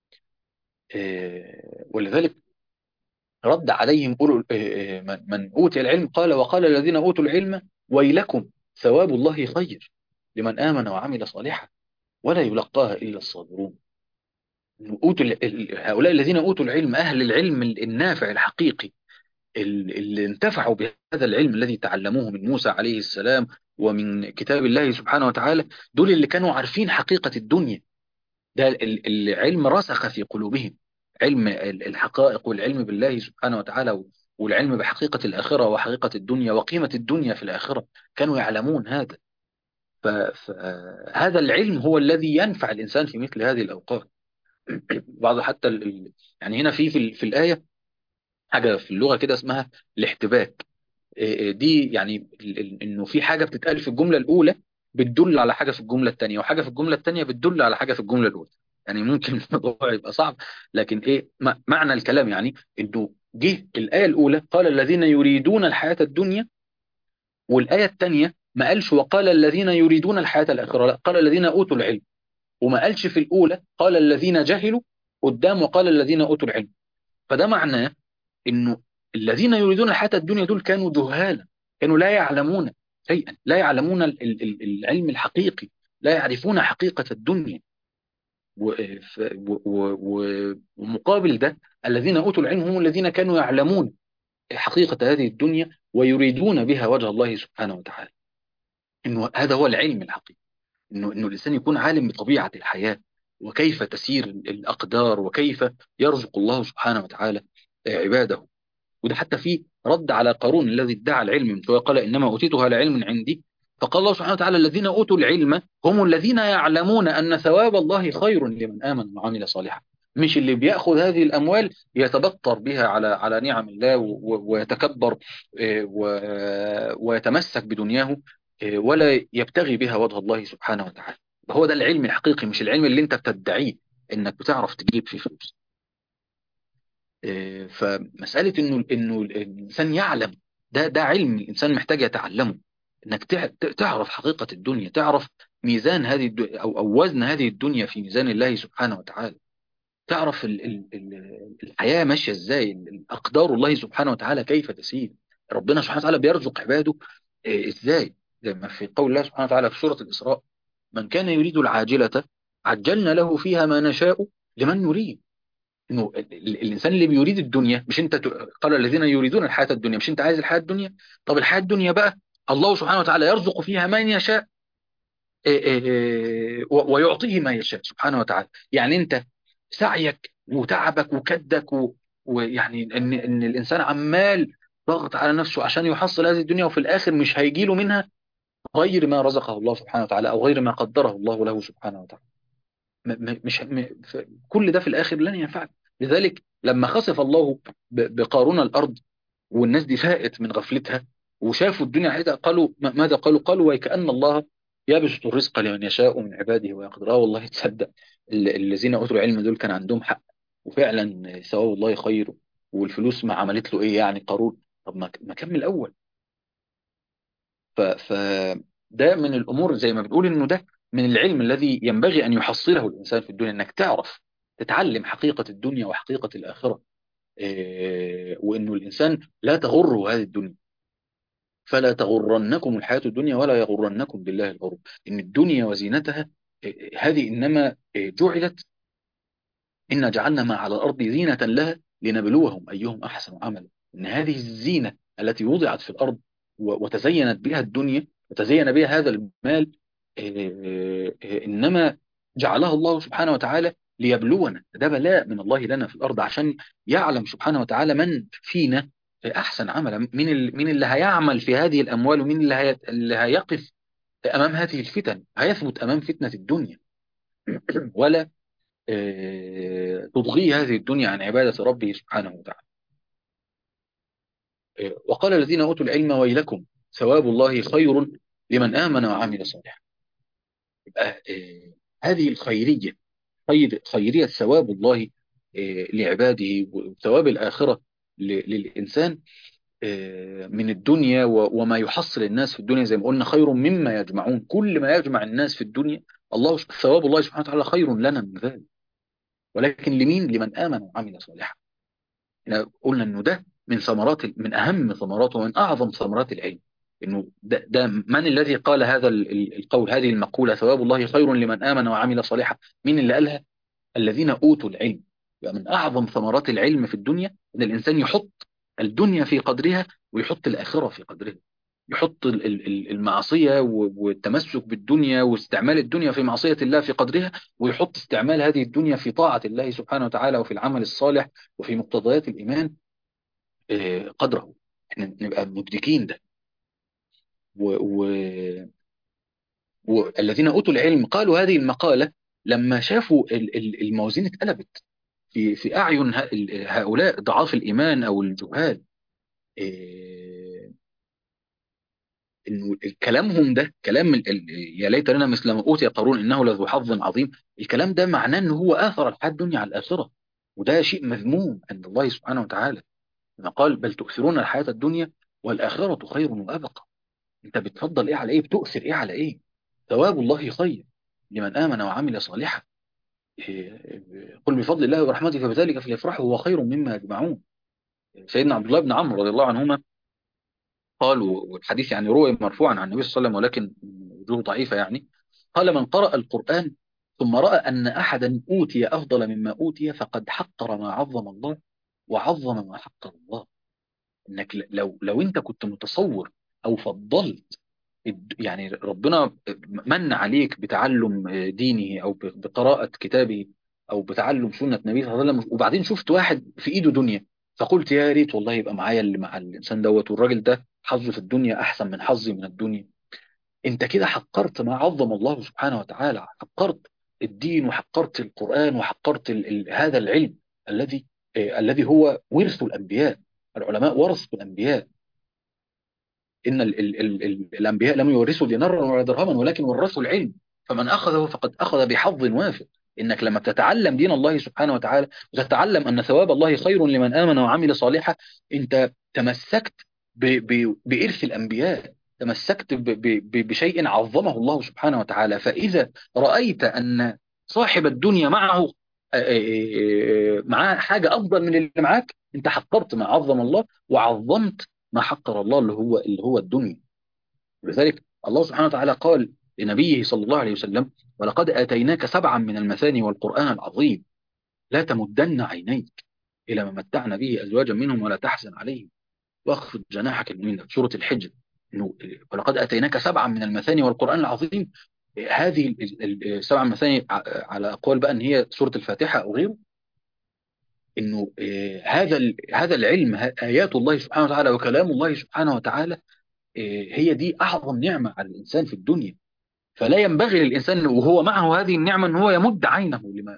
آه، ولذلك رد عليهم أولو آه، آه، من من أوتي العلم قال وقال الذين أوتوا العلم ويلكم ثواب الله خير لمن آمن وعمل صالحا ولا يلقاها إلا الصابرون إنه أوتوا ال- ال- هؤلاء الذين أوتوا العلم أهل العلم النافع الحقيقي ال- اللي انتفعوا بهذا العلم الذي تعلموه من موسى عليه السلام ومن كتاب الله سبحانه وتعالى دول اللي كانوا عارفين حقيقة الدنيا ده ال- العلم رسخ في قلوبهم علم ال- الحقائق والعلم بالله سبحانه وتعالى والعلم بحقيقة الآخرة وحقيقة الدنيا وقيمة الدنيا في الآخرة كانوا يعلمون هذا فهذا العلم هو الذي ينفع الإنسان في مثل هذه الأوقات بعض حتى ال- ال- يعني هنا في في, ال- في الآية حاجة في اللغة كده اسمها الاحتباك إيه إيه دي يعني ال- ال- انه في حاجة بتتقال في الجملة الأولى بتدل على حاجة في الجملة الثانية وحاجة في الجملة الثانية بتدل على حاجة في الجملة الأولى يعني ممكن الموضوع يبقى صعب لكن ايه م- معنى الكلام يعني انه جه الآية الأولى قال الذين يريدون الحياة الدنيا والآية الثانية ما قالش وقال الذين يريدون الحياة الآخرة لا قال الذين أوتوا العلم وما قالش في الأولى قال الذين جهلوا قدام وقال الذين أوتوا العلم فده معناه انه الذين يريدون الحياة الدنيا دول كانوا جهالا كانوا لا يعلمون شيئا لا يعلمون ال- ال- ال- العلم الحقيقي لا يعرفون حقيقة الدنيا و- ف- و- و- و- ومقابل ده الذين أوتوا العلم هم الذين كانوا يعلمون حقيقة هذه الدنيا ويريدون بها وجه الله سبحانه وتعالى إنه هذا هو العلم الحقيقي إنه إنه الإنسان يكون عالم بطبيعة الحياة وكيف تسير الأقدار وكيف يرزق الله سبحانه وتعالى عباده وده حتى في رد على قارون الذي ادعى العلم من شويه قال انما اوتيته على علم عندي فقال الله سبحانه وتعالى الذين اوتوا العلم هم الذين يعلمون ان ثواب الله خير لمن امن وعمل صالحا مش اللي بياخذ هذه الاموال يتبطر بها على على نعم الله و- و- ويتكبر آه، و- ويتمسك بدنياه آه، ولا يبتغي بها وجه الله سبحانه وتعالى هو ده العلم الحقيقي مش العلم اللي انت بتدعيه انك بتعرف تجيب فيه فلوس آه، فمسألة إنه إنه الإنسان يعلم ده ده علم الإنسان محتاج يتعلمه إنك تع- تعرف حقيقة الدنيا تعرف ميزان هذه الد- أو أو وزن هذه الدنيا في ميزان الله سبحانه وتعالى تعرف ال ال ال الحياة ماشية إزاي ال- أقدار الله سبحانه وتعالى كيف تسير ربنا سبحانه وتعالى بيرزق عباده آه، إزاي زي ما في قول الله سبحانه وتعالى في سورة الإسراء من كان يريد العاجلة عجلنا له فيها ما نشاء لمن نريد انه ال- ال- الانسان اللي بيريد الدنيا مش انت ت- قال الذين يريدون الحياه الدنيا مش انت عايز الحياه الدنيا طب الحياه الدنيا بقى الله سبحانه وتعالى يرزق فيها من يشاء إيه إيه إيه، و- ويعطيه ما يشاء سبحانه وتعالى يعني انت سعيك وتعبك وكدك و- ويعني ان ان الانسان عمال ضغط على نفسه عشان يحصل هذه الدنيا وفي الاخر مش هيجي له منها غير ما رزقه الله سبحانه وتعالى او غير ما قدره الله له سبحانه وتعالى م- م- مش م- ف- كل ده في الآخر لن ينفعك لذلك لما خسف الله ب- بقارون الأرض والناس دي فاقت من غفلتها وشافوا الدنيا حيث قالوا م- ماذا قالوا قالوا وكأن الله يبسط الرزق لمن يشاء من عباده ويقدر اه والله تصدق ال- الذين أوتوا العلم دول كان عندهم حق وفعلا ثواب الله خير والفلوس ما عملت له ايه يعني قارون طب ما ما كمل الأول ف ف ده من الامور زي ما بنقول انه ده من العلم الذي ينبغي ان يحصله الانسان في الدنيا انك تعرف تتعلم حقيقة الدنيا وحقيقة الآخرة إيه، وانه الانسان لا تغره هذه الدنيا فلا تغرنكم الحياة الدنيا ولا يغرنكم بالله الغرور ان الدنيا وزينتها إيه، هذه انما إيه، جعلت إنا جعلنا ما على الأرض زينة لها لنبلوهم أيهم أحسن عملا إن هذه الزينة التي وضعت في الأرض و- وتزينت بها الدنيا وتزين بها هذا المال آه، آه، إنما جعلها الله سبحانه وتعالى ليبلونا ده بلاء من الله لنا في الأرض عشان يعلم سبحانه وتعالى من فينا أحسن عملا مين ال- مين اللي هيعمل في هذه الأموال ومين اللي هي- اللي هيقف أمام هذه الفتن هيثبت أمام فتنة الدنيا ولا آه، تضغي هذه الدنيا عن عبادة ربه سبحانه وتعالى وقال الذين أوتوا العلم ويلكم ثواب الله خير لمن آمن وعمل صالحا يبقى هذه الخيرية خير خيرية ثواب الله لعباده وثواب الآخرة للإنسان من الدنيا وما يحصل الناس في الدنيا زي ما قلنا خير مما يجمعون كل ما يجمع الناس في الدنيا الله ثواب الله سبحانه وتعالى خير لنا من ذلك ولكن لمين لمن آمن وعمل صالحا قلنا انه ده من ثمرات من اهم ثمرات ومن اعظم ثمرات العلم انه ده, ده من الذي قال هذا القول هذه المقولة ثواب الله خير لمن آمن وعمل صالحا مين اللي قالها الذين أوتوا العلم يعني من أعظم ثمرات العلم في الدنيا أن الإنسان يحط الدنيا في قدرها ويحط الآخرة في قدرها يحط المعصية والتمسك بالدنيا واستعمال الدنيا في معصية الله في قدرها ويحط استعمال هذه الدنيا في طاعة الله سبحانه وتعالى وفي العمل الصالح وفي مقتضيات الإيمان قدره احنا نبقى مدركين ده و... و... والذين أوتوا العلم قالوا هذه المقالة لما شافوا الموازين اتقلبت في في أعين هؤلاء ضعاف الإيمان أو الجهال انه كلامهم ده كلام يا ليت لنا مثل ما اوتي قارون انه لذو حظ عظيم الكلام ده معناه ان هو اثر الحياه الدنيا على الاخره وده شيء مذموم عند الله سبحانه وتعالى لما قال بل تؤثرون الحياه الدنيا والاخره خير وابقى انت بتفضل ايه على ايه بتؤثر ايه على ايه ثواب الله خير لمن امن وعمل صالحا قل بفضل الله ورحمته فبذلك فليفرحوا هو خير مما يجمعون سيدنا عبد الله بن عمرو رضي الله عنهما قال والحديث يعني روي مرفوعا عن النبي صلى الله عليه وسلم ولكن وجوه ضعيفة يعني قال من قرأ القرآن ثم رأى أن أحدا أوتي أفضل مما أوتي فقد حقر ما عظم الله وعظم ما حقر الله إنك لو لو أنت كنت متصور أو فضلت يعني ربنا من عليك بتعلم دينه أو بقراءة كتابه أو بتعلم سنة نبيه صلى الله عليه وسلم وبعدين شفت واحد في إيده دنيا فقلت يا ريت والله يبقى معايا اللي مع الإنسان دوت والراجل ده حظه في الدنيا أحسن من حظي من الدنيا أنت كده حقرت ما عظم الله سبحانه وتعالى حقرت الدين وحقرت القرآن وحقرت ال ال هذا العلم الذي آه الذي هو ورث الأنبياء العلماء ورثوا الأنبياء إن ال ال ال ال الأنبياء لم يورثوا دينارا ولا درهما ولكن ورثوا العلم فمن أخذه فقد أخذ بحظ وافر إنك لما تتعلم دين الله سبحانه وتعالى وتتعلم أن ثواب الله خير لمن آمن وعمل صالحا أنت تمسكت بإرث الأنبياء تمسكت بشيء عظمه الله سبحانه وتعالى فإذا رأيت أن صاحب الدنيا معه معاه حاجة أفضل من اللي معاك أنت حقرت ما عظم الله وعظمت ما حقر الله اللي هو اللي هو الدنيا ولذلك الله سبحانه وتعالى قال لنبيه صلى الله عليه وسلم ولقد آتيناك سبعا من المثاني والقرآن العظيم لا تمدن عينيك إلى ما متعنا به أزواجا منهم ولا تحزن عليهم واخفض جناحك للمؤمنين سورة الحجر إنه ولقد أتيناك سبعا من المثاني والقرآن العظيم هذه السبع المثاني على أقوال بقى أن هي سورة الفاتحة أو غيره إنه هذا هذا العلم آيات الله سبحانه وتعالى وكلام الله سبحانه وتعالى هي دي أعظم نعمة على الإنسان في الدنيا فلا ينبغي للإنسان وهو معه هذه النعمة أن هو يمد عينه لما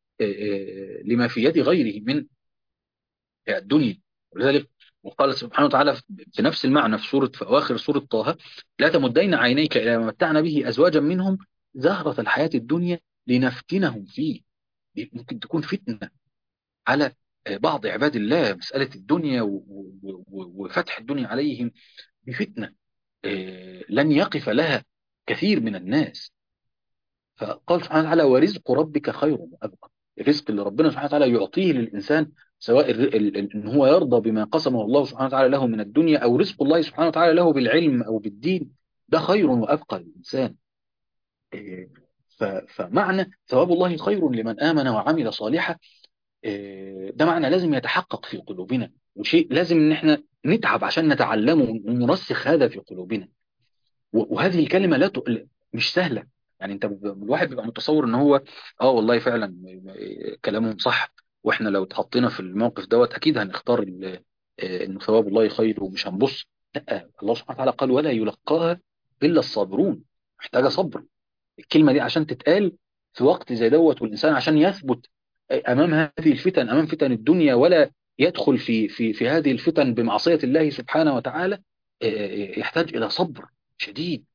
لما في يد غيره من الدنيا ولذلك وقال سبحانه وتعالى في نفس المعنى في سورة في أواخر سورة طه لا تمدين عينيك إلى ما متعنا به أزواجا منهم زهرة الحياة الدنيا لنفتنهم فيه ممكن تكون فتنة على بعض عباد الله مسألة الدنيا وفتح الدنيا عليهم بفتنة لن يقف لها كثير من الناس فقال سبحانه وتعالى ورزق ربك خير وأبقى الرزق اللي ربنا سبحانه وتعالى يعطيه للإنسان سواء ان هو يرضى بما قسمه الله سبحانه وتعالى له من الدنيا او رزق الله سبحانه وتعالى له بالعلم او بالدين ده خير وابقى للانسان فمعنى ثواب الله خير لمن امن وعمل صالحا ده معنى لازم يتحقق في قلوبنا وشيء لازم ان احنا نتعب عشان نتعلمه ونرسخ هذا في قلوبنا وهذه الكلمه لا ت... مش سهله يعني انت الواحد بيبقى متصور ان هو اه والله فعلا كلامهم صح واحنا لو اتحطينا في الموقف دوت اكيد هنختار انه ثواب الله خير ومش هنبص لا الله سبحانه وتعالى قال ولا يلقاها الا الصابرون محتاجه صبر الكلمه دي عشان تتقال في وقت زي دوت والانسان عشان يثبت امام هذه الفتن امام فتن الدنيا ولا يدخل في في في هذه الفتن بمعصية الله سبحانه وتعالى آه، آه، يحتاج إلى صبر شديد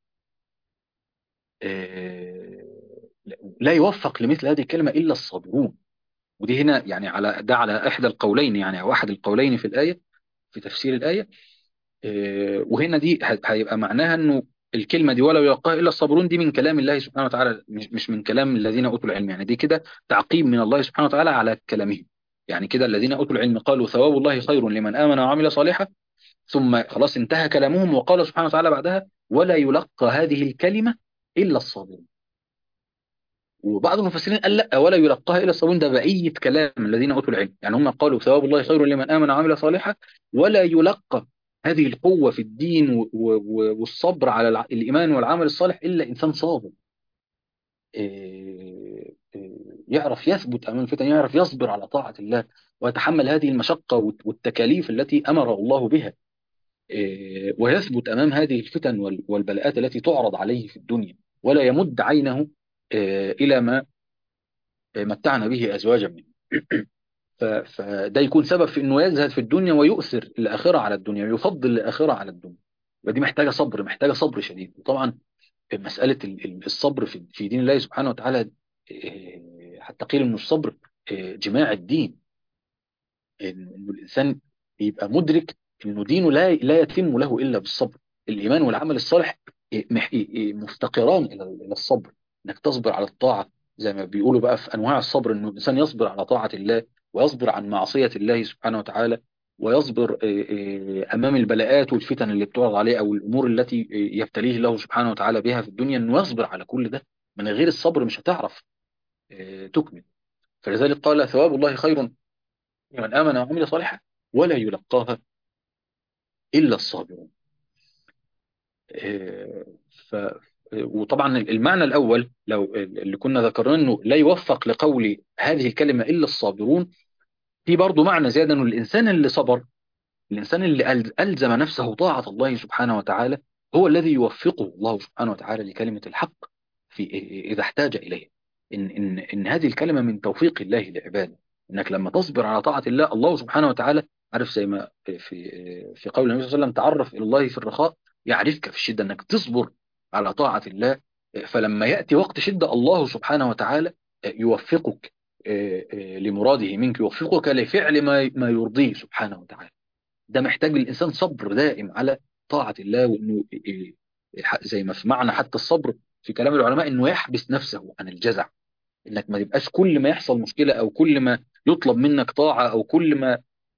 آه، لا يوفق لمثل هذه الكلمة إلا الصابرون ودي هنا يعني على ده على إحدى القولين يعني أو أحد القولين في الآية في تفسير الآية آه، وهنا دي ه- هيبقى معناها إنه الكلمة دي ولا يلقاها إلا الصابرون دي من كلام الله سبحانه وتعالى مش مش من كلام الذين أوتوا العلم يعني دي كده تعقيب من الله سبحانه وتعالى على كلامهم يعني كده الذين أوتوا العلم قالوا ثواب الله خير لمن آمن وعمل صالحا ثم خلاص انتهى كلامهم وقال سبحانه وتعالى بعدها ولا يلقى هذه الكلمة إلا الصابرون وبعض المفسرين قال لا ولا يلقاها الا الصابرون ده بقيه كلام الذين اوتوا العلم يعني هم قالوا ثواب الله خير لمن امن وعمل صالحا ولا يلقى هذه القوه في الدين و- و- والصبر على الع- الايمان والعمل الصالح الا انسان صابر إيه، إيه، يعرف يثبت امام الفتن يعرف يصبر على طاعه الله ويتحمل هذه المشقه والت- والتكاليف التي امر الله بها إيه، ويثبت امام هذه الفتن وال- والبلاءات التي تعرض عليه في الدنيا ولا يمد عينه إيه، الى ما متعنا به ازواجا منه ف- فده يكون سبب في انه يزهد في الدنيا ويؤثر الاخره على الدنيا ويفضل الاخره على الدنيا ودي محتاجه صبر محتاجه صبر شديد وطبعا مساله ال- ال- الصبر في في دين الله سبحانه وتعالى إيه، حتى قيل انه الصبر إيه، جماع الدين إن- انه الانسان يبقى مدرك انه دينه لا لا يتم له الا بالصبر الايمان والعمل الصالح إيه، مح- إيه، إيه، مفتقران الى الى الصبر انك تصبر على الطاعه زي ما بيقولوا بقى في انواع الصبر انه الانسان يصبر على طاعه الله ويصبر عن معصيه الله سبحانه وتعالى ويصبر إيه، إيه، امام البلاءات والفتن اللي بتعرض عليه او الامور التي إيه، يبتليه الله سبحانه وتعالى بها في الدنيا انه يصبر على كل ده من غير الصبر مش هتعرف إيه، تكمل فلذلك قال ثواب الله خير لمن آمن وعمل صالحا ولا يلقاها إلا الصابرون آه، ف وطبعا المعنى الأول لو اللي كنا ذكرنا أنه لا يوفق لقول هذه الكلمة إلا الصابرون في برضه معنى زيادة أنه الإنسان اللي صبر الإنسان اللي أل- ألزم نفسه طاعة الله سبحانه وتعالى هو الذي يوفقه الله سبحانه وتعالى لكلمة الحق في إذا احتاج إليه إن إن إن هذه الكلمة من توفيق الله لعباده إنك لما تصبر على طاعة الله الله سبحانه وتعالى عارف زي ما في في قول النبي صلى الله عليه وسلم تعرف إلى الله في الرخاء يعرفك في الشدة إنك تصبر على طاعة الله فلما يأتي وقت شدة الله سبحانه وتعالى يوفقك لمراده منك يوفقك لفعل ما ما يرضيه سبحانه وتعالى ده محتاج الانسان صبر دائم على طاعه الله وانه إيه- إيه- زي ما في معنى حتى الصبر في كلام العلماء انه يحبس نفسه عن الجزع انك ما تبقاش كل ما يحصل مشكله او كل ما يطلب منك طاعه او كل ما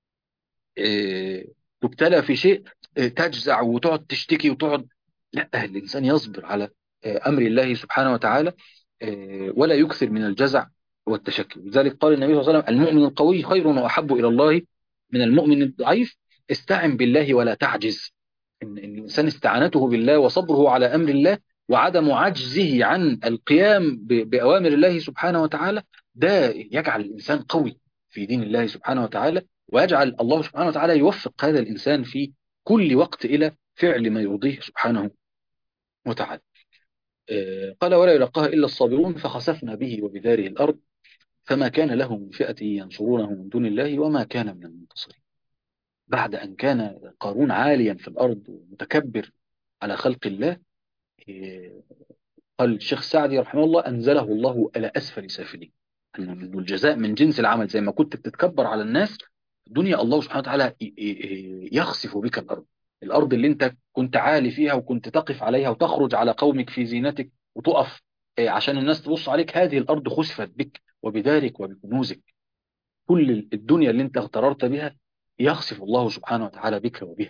إيه، تبتلى في شيء إيه، تجزع وتقعد تشتكي وتقعد لا الانسان يصبر على إيه، امر الله سبحانه وتعالى إيه، ولا يكثر من الجزع والتشكي لذلك قال النبي صلى الله عليه وسلم المؤمن القوي خير واحب الى الله من المؤمن الضعيف استعن بالله ولا تعجز إن إن الإنسان استعانته بالله وصبره على أمر الله وعدم عجزه عن القيام ب- بأوامر الله سبحانه وتعالى ده يجعل الإنسان قوي في دين الله سبحانه وتعالى ويجعل الله سبحانه وتعالى يوفق هذا الإنسان في كل وقت إلى فعل ما يرضيه سبحانه وتعالى آه، قال ولا يلقاها إلا الصابرون فخسفنا به وبداره الأرض فما كان له من فئة ينصرونه من دون الله وما كان من المنتصرين بعد أن كان قارون عاليا في الأرض ومتكبر على خلق الله إيه، قال الشيخ سعدي رحمه الله أنزله الله إلى أسفل سافلين إنه إنه الجزاء من جنس العمل زي ما كنت بتتكبر على الناس في الدنيا الله سبحانه وتعالى ي- ي- يخسف بك الأرض الأرض اللي أنت كنت عالي فيها وكنت تقف عليها وتخرج على قومك في زينتك وتقف إيه، عشان الناس تبص عليك هذه الأرض خسفت بك وبدارك وبكنوزك كل الدنيا اللي أنت اغتررت بها يخسف الله سبحانه وتعالى بك وبها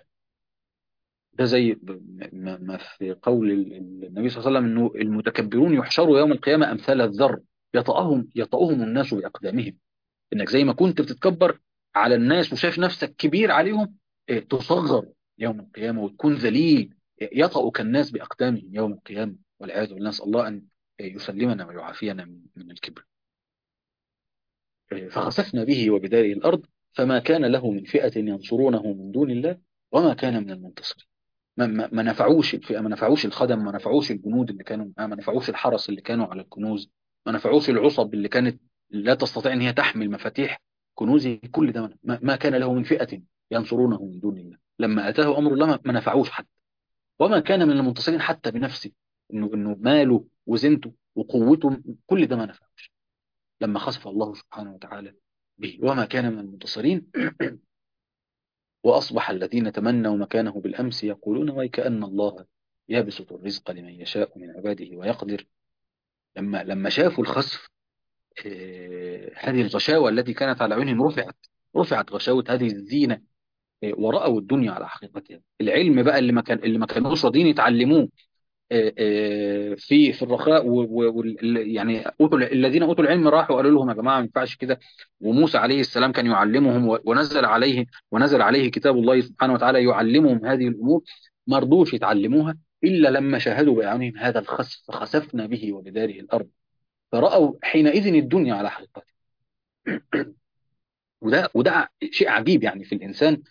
ده زي ب- ما ما في قول ال- ال- النبي صلى الله عليه وسلم انه المتكبرون يحشروا يوم القيامه امثال الذر يطأهم يطأهم الناس باقدامهم انك زي ما كنت بتتكبر على الناس وشايف نفسك كبير عليهم إيه، تصغر يوم القيامه وتكون ذليل يطأك الناس باقدامهم يوم القيامه والعياذ بالله نسأل الله ان يسلمنا ويعافينا من من الكبر إيه، فخسفنا به وبداره الارض فما كان له من فئه ينصرونه من دون الله وما كان من المنتصرين ما, ما, ما نفعوش الفئة ما نفعوش الخدم ما نفعوش الجنود اللي كانوا معاه ما نفعوش الحرس اللي كانوا على الكنوز ما نفعوش العصب اللي كانت لا تستطيع ان هي تحمل مفاتيح كنوزه كل ده ما ما كان له من فئة ينصرونه من دون الله لما أتاه أمر الله ما ما نفعوش حتى وما كان من المنتصرين حتى بنفسه إنه إنه ماله وزنته وقوته كل ده ما نفعوش لما خسف الله سبحانه وتعالى به وما كان من المنتصرين وأصبح الذين تمنوا مكانه بالأمس يقولون ويكأن الله يبسط الرزق لمن يشاء من عباده ويقدر لما لما شافوا الخسف آه، هذه الغشاوة التي كانت على عيونهم رفعت رفعت غشاوة هذه الزينة آه، ورأوا الدنيا على حقيقتها العلم بقى اللي ما كان اللي ما كانوش راضيين يتعلموه آه، آه، في في الرخاء و- و- وال- يعني أوتوا الذين اوتوا العلم راحوا قالوا لهم يا جماعه ما ينفعش كده وموسى عليه السلام كان يعلمهم و- ونزل عليه ونزل عليه كتاب الله سبحانه وتعالى يعلمهم هذه الامور ما رضوش يتعلموها الا لما شاهدوا باعينهم هذا الخسف فخسفنا به وبداره الارض فرأوا حينئذ الدنيا على حقيقتها وده وده شيء عجيب يعني في الانسان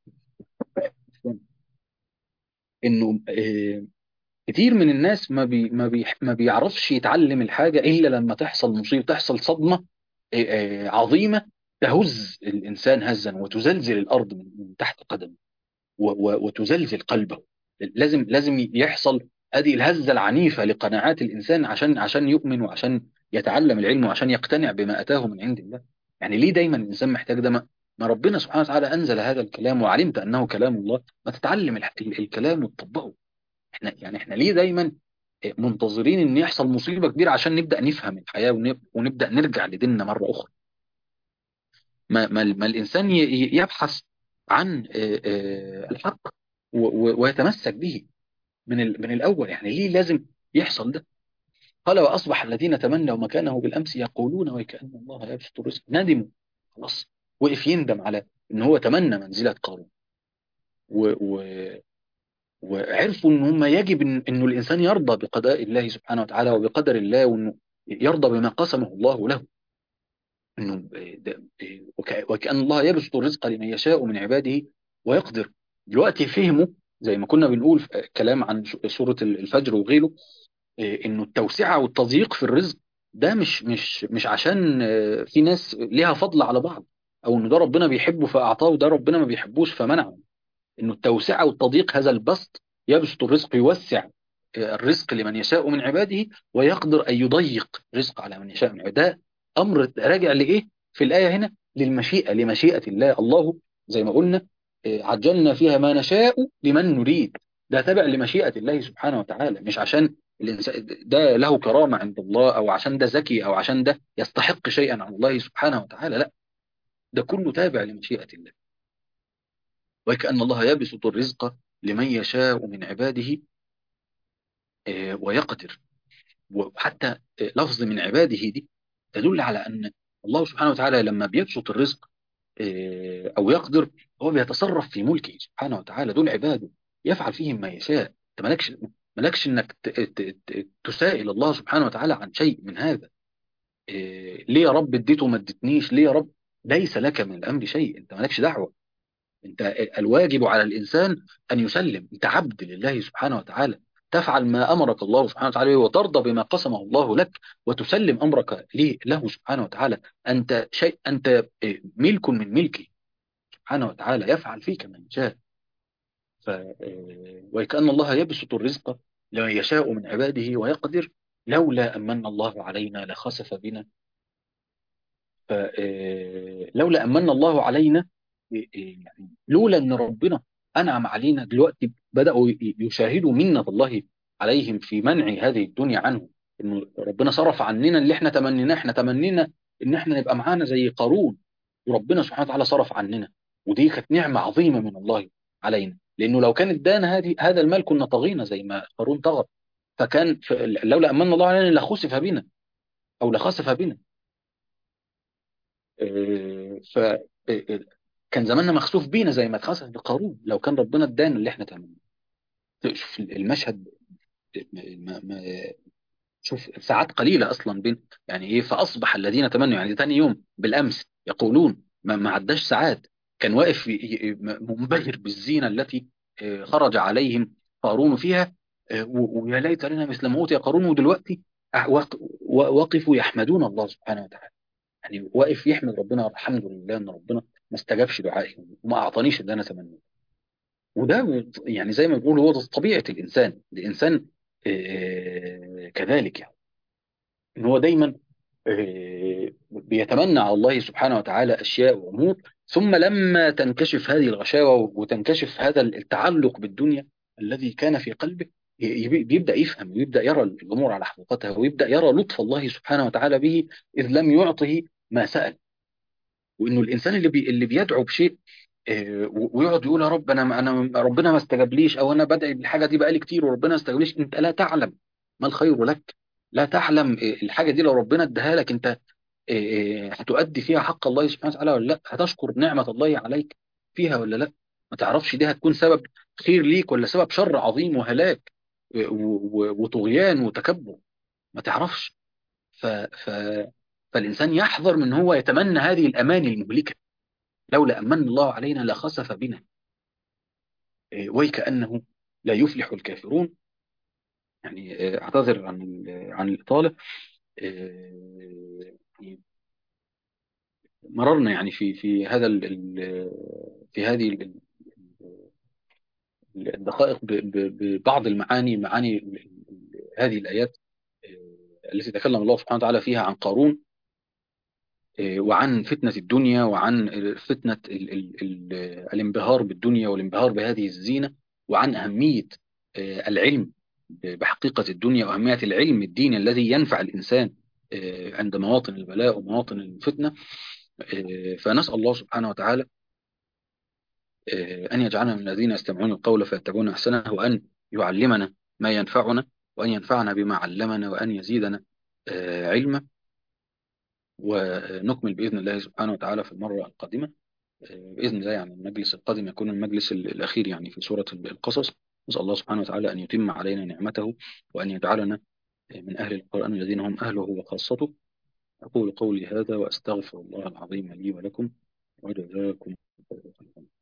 انه آه، كتير من الناس ما بي ما بي ما بيعرفش يتعلم الحاجه الا لما تحصل مصيبه تحصل صدمه آه، آه، عظيمه تهز الانسان هزا وتزلزل الارض من من تحت قدمه و- و- وتزلزل قلبه لازم لازم يحصل هذه الهزه العنيفه لقناعات الانسان عشان عشان يؤمن وعشان يتعلم العلم وعشان يقتنع بما اتاه من عند الله يعني ليه دايما الانسان محتاج ده ما ما ربنا سبحانه وتعالى انزل هذا الكلام وعلمت انه كلام الله ما تتعلم الح- ال- الكلام وتطبقه احنا يعني احنا ليه دايما منتظرين ان يحصل مصيبه كبيره عشان نبدا نفهم الحياه ونب- ونبدا نرجع لديننا مره اخرى ما ما, ما الانسان ي- ي- يبحث عن آه، آه، الحق و- و- ويتمسك به من ال- من الاول يعني ليه لازم يحصل ده قال واصبح الذين تمنوا مكانه بالامس يقولون وكأن الله يبسط الرزق ندموا خلاص وقف يندم على ان هو تمنى منزله قارون و- و- وعرفوا ان هم يجب إن انه الانسان يرضى بقضاء الله سبحانه وتعالى وبقدر الله وانه يرضى بما قسمه الله له انه ده- وك- وكأن الله يبسط الرزق لمن يشاء من عباده ويقدر دلوقتي فهموا زي ما كنا بنقول في كلام عن ش- سورة الفجر وغيره إيه، انه التوسعة والتضييق في الرزق ده مش مش مش عشان آه، في ناس ليها فضل على بعض او انه ده ربنا بيحبه فاعطاه وده ربنا ما بيحبوش فمنعه انه التوسعه والتضييق هذا البسط يبسط الرزق يوسع آه، الرزق لمن يشاء من عباده ويقدر ان يضيق رزق على من يشاء من عباده ده امر راجع لايه في الايه هنا للمشيئه لمشيئه الله الله زي ما قلنا آه، عجلنا فيها ما نشاء لمن نريد ده تابع لمشيئه الله سبحانه وتعالى مش عشان الانسان ده له كرامه عند الله او عشان ده ذكي او عشان ده يستحق شيئا عن الله سبحانه وتعالى لا ده كله تابع لمشيئه الله وكأن الله يبسط الرزق لمن يشاء من عباده آه، ويقدر وحتى آه، لفظ من عباده دي تدل على أن الله سبحانه وتعالى لما بيبسط الرزق آه، أو يقدر هو بيتصرف في ملكه سبحانه وتعالى دول عباده يفعل فيهم ما يشاء انت مالكش مالكش انك ت- ت- ت- تسائل الله سبحانه وتعالى عن شيء من هذا آه، ليه يا رب اديته وما اديتنيش ليه يا رب ليس لك من الامر شيء انت مالكش دعوه انت الواجب على الانسان ان يسلم انت عبد لله سبحانه وتعالى تفعل ما امرك الله سبحانه وتعالى وترضى بما قسمه الله لك وتسلم امرك ليه له سبحانه وتعالى انت شيء انت ملك من ملكه سبحانه وتعالى يفعل فيك ما يشاء ف وكأن الله يبسط الرزق لمن يشاء من عباده ويقدر لولا أمن الله علينا لخسف بنا فلولا أمن الله علينا يعني لولا ان ربنا انعم علينا دلوقتي بداوا ي- يشاهدوا منة الله عليهم في منع هذه الدنيا عنهم انه ربنا صرف عننا اللي احنا تمنيناه احنا تمنينا ان احنا نبقى معانا زي قارون وربنا سبحانه وتعالى صرف عننا ودي كانت نعمة عظيمة من الله علينا لانه لو كان ادانا هذه هذا المال كنا طغينا زي ما قارون طغى فكان ف- لولا امن الله علينا لخسف بنا او لخسف بنا آه، ف آه، كان زماننا مخسوف بينا زي ما اتخسف بقارون لو كان ربنا ادانا اللي احنا تمناه شوف المشهد ما ما شوف ساعات قليله اصلا بين يعني ايه فاصبح الذين تمنوا يعني تاني يوم بالامس يقولون ما, ما عداش ساعات كان واقف ي- ي- منبهر بالزينه التي آه، خرج عليهم قارون فيها آه، و- ويا ليت لنا مثل ما اوتي قارون ودلوقتي أع- وق- و- وقفوا يحمدون الله سبحانه وتعالى يعني واقف يحمد ربنا الحمد لله ان ربنا ما استجابش دعائي وما اعطانيش اللي انا تمنيته وده يعني زي ما بيقول هو ده طبيعه الانسان الانسان آه، كذلك يعني ان هو دايما آه، بيتمنى على الله سبحانه وتعالى اشياء وامور ثم لما تنكشف هذه الغشاوه وتنكشف هذا التعلق بالدنيا الذي كان في قلبه ي- بيبدا يفهم ويبدا يرى الامور على حقيقتها ويبدا يرى لطف الله سبحانه وتعالى به اذ لم يعطه ما سال وانه الانسان اللي بي اللي بيدعو بشيء آه، و- ويقعد يقول يا رب انا انا ربنا ما استجابليش او انا بدعي بالحاجه دي بقالي كتير وربنا ما استجابليش انت لا تعلم ما الخير لك لا تعلم آه، الحاجه دي لو ربنا اداها لك انت آه، آه، هتؤدي فيها حق الله سبحانه وتعالى ولا لا هتشكر نعمه الله عليك فيها ولا لا ما تعرفش دي هتكون سبب خير ليك ولا سبب شر عظيم وهلاك آه، و- و- وطغيان وتكبر ما تعرفش ف... ف... فالإنسان يحذر من هو يتمنى هذه الأماني المهلكة لولا أمن الله علينا لخسف بنا إيه، ويكأنه لا يفلح الكافرون يعني إيه، أعتذر عن ال- عن الإطالة إيه، مررنا يعني في في هذا ال- ال- في هذه ال- ال- الدقائق ب- ب- ببعض المعاني معاني ال- ال- هذه الآيات إيه، التي تكلم الله سبحانه وتعالى فيها عن قارون إيه، وعن فتنة الدنيا وعن فتنة ال ال ال الانبهار بالدنيا والانبهار بهذه الزينة وعن أهمية آه، العلم بحقيقة الدنيا وأهمية العلم الديني الذي ينفع الإنسان آه، عند مواطن البلاء ومواطن الفتنة آه، فنسأل الله سبحانه وتعالى آه، أن يجعلنا من الذين يستمعون القول فيتبعون أحسنه وأن يعلمنا ما ينفعنا وأن ينفعنا بما علمنا وأن يزيدنا آه، علما ونكمل بإذن الله سبحانه وتعالى في المرة القادمة بإذن الله يعني المجلس القادم يكون المجلس ال- الأخير يعني في سورة القصص نسأل الله سبحانه وتعالى أن يتم علينا نعمته وأن يجعلنا من أهل القرآن الذين هم أهله وخاصته أقول قولي هذا وأستغفر الله العظيم لي ولكم وجزاكم الله خيرا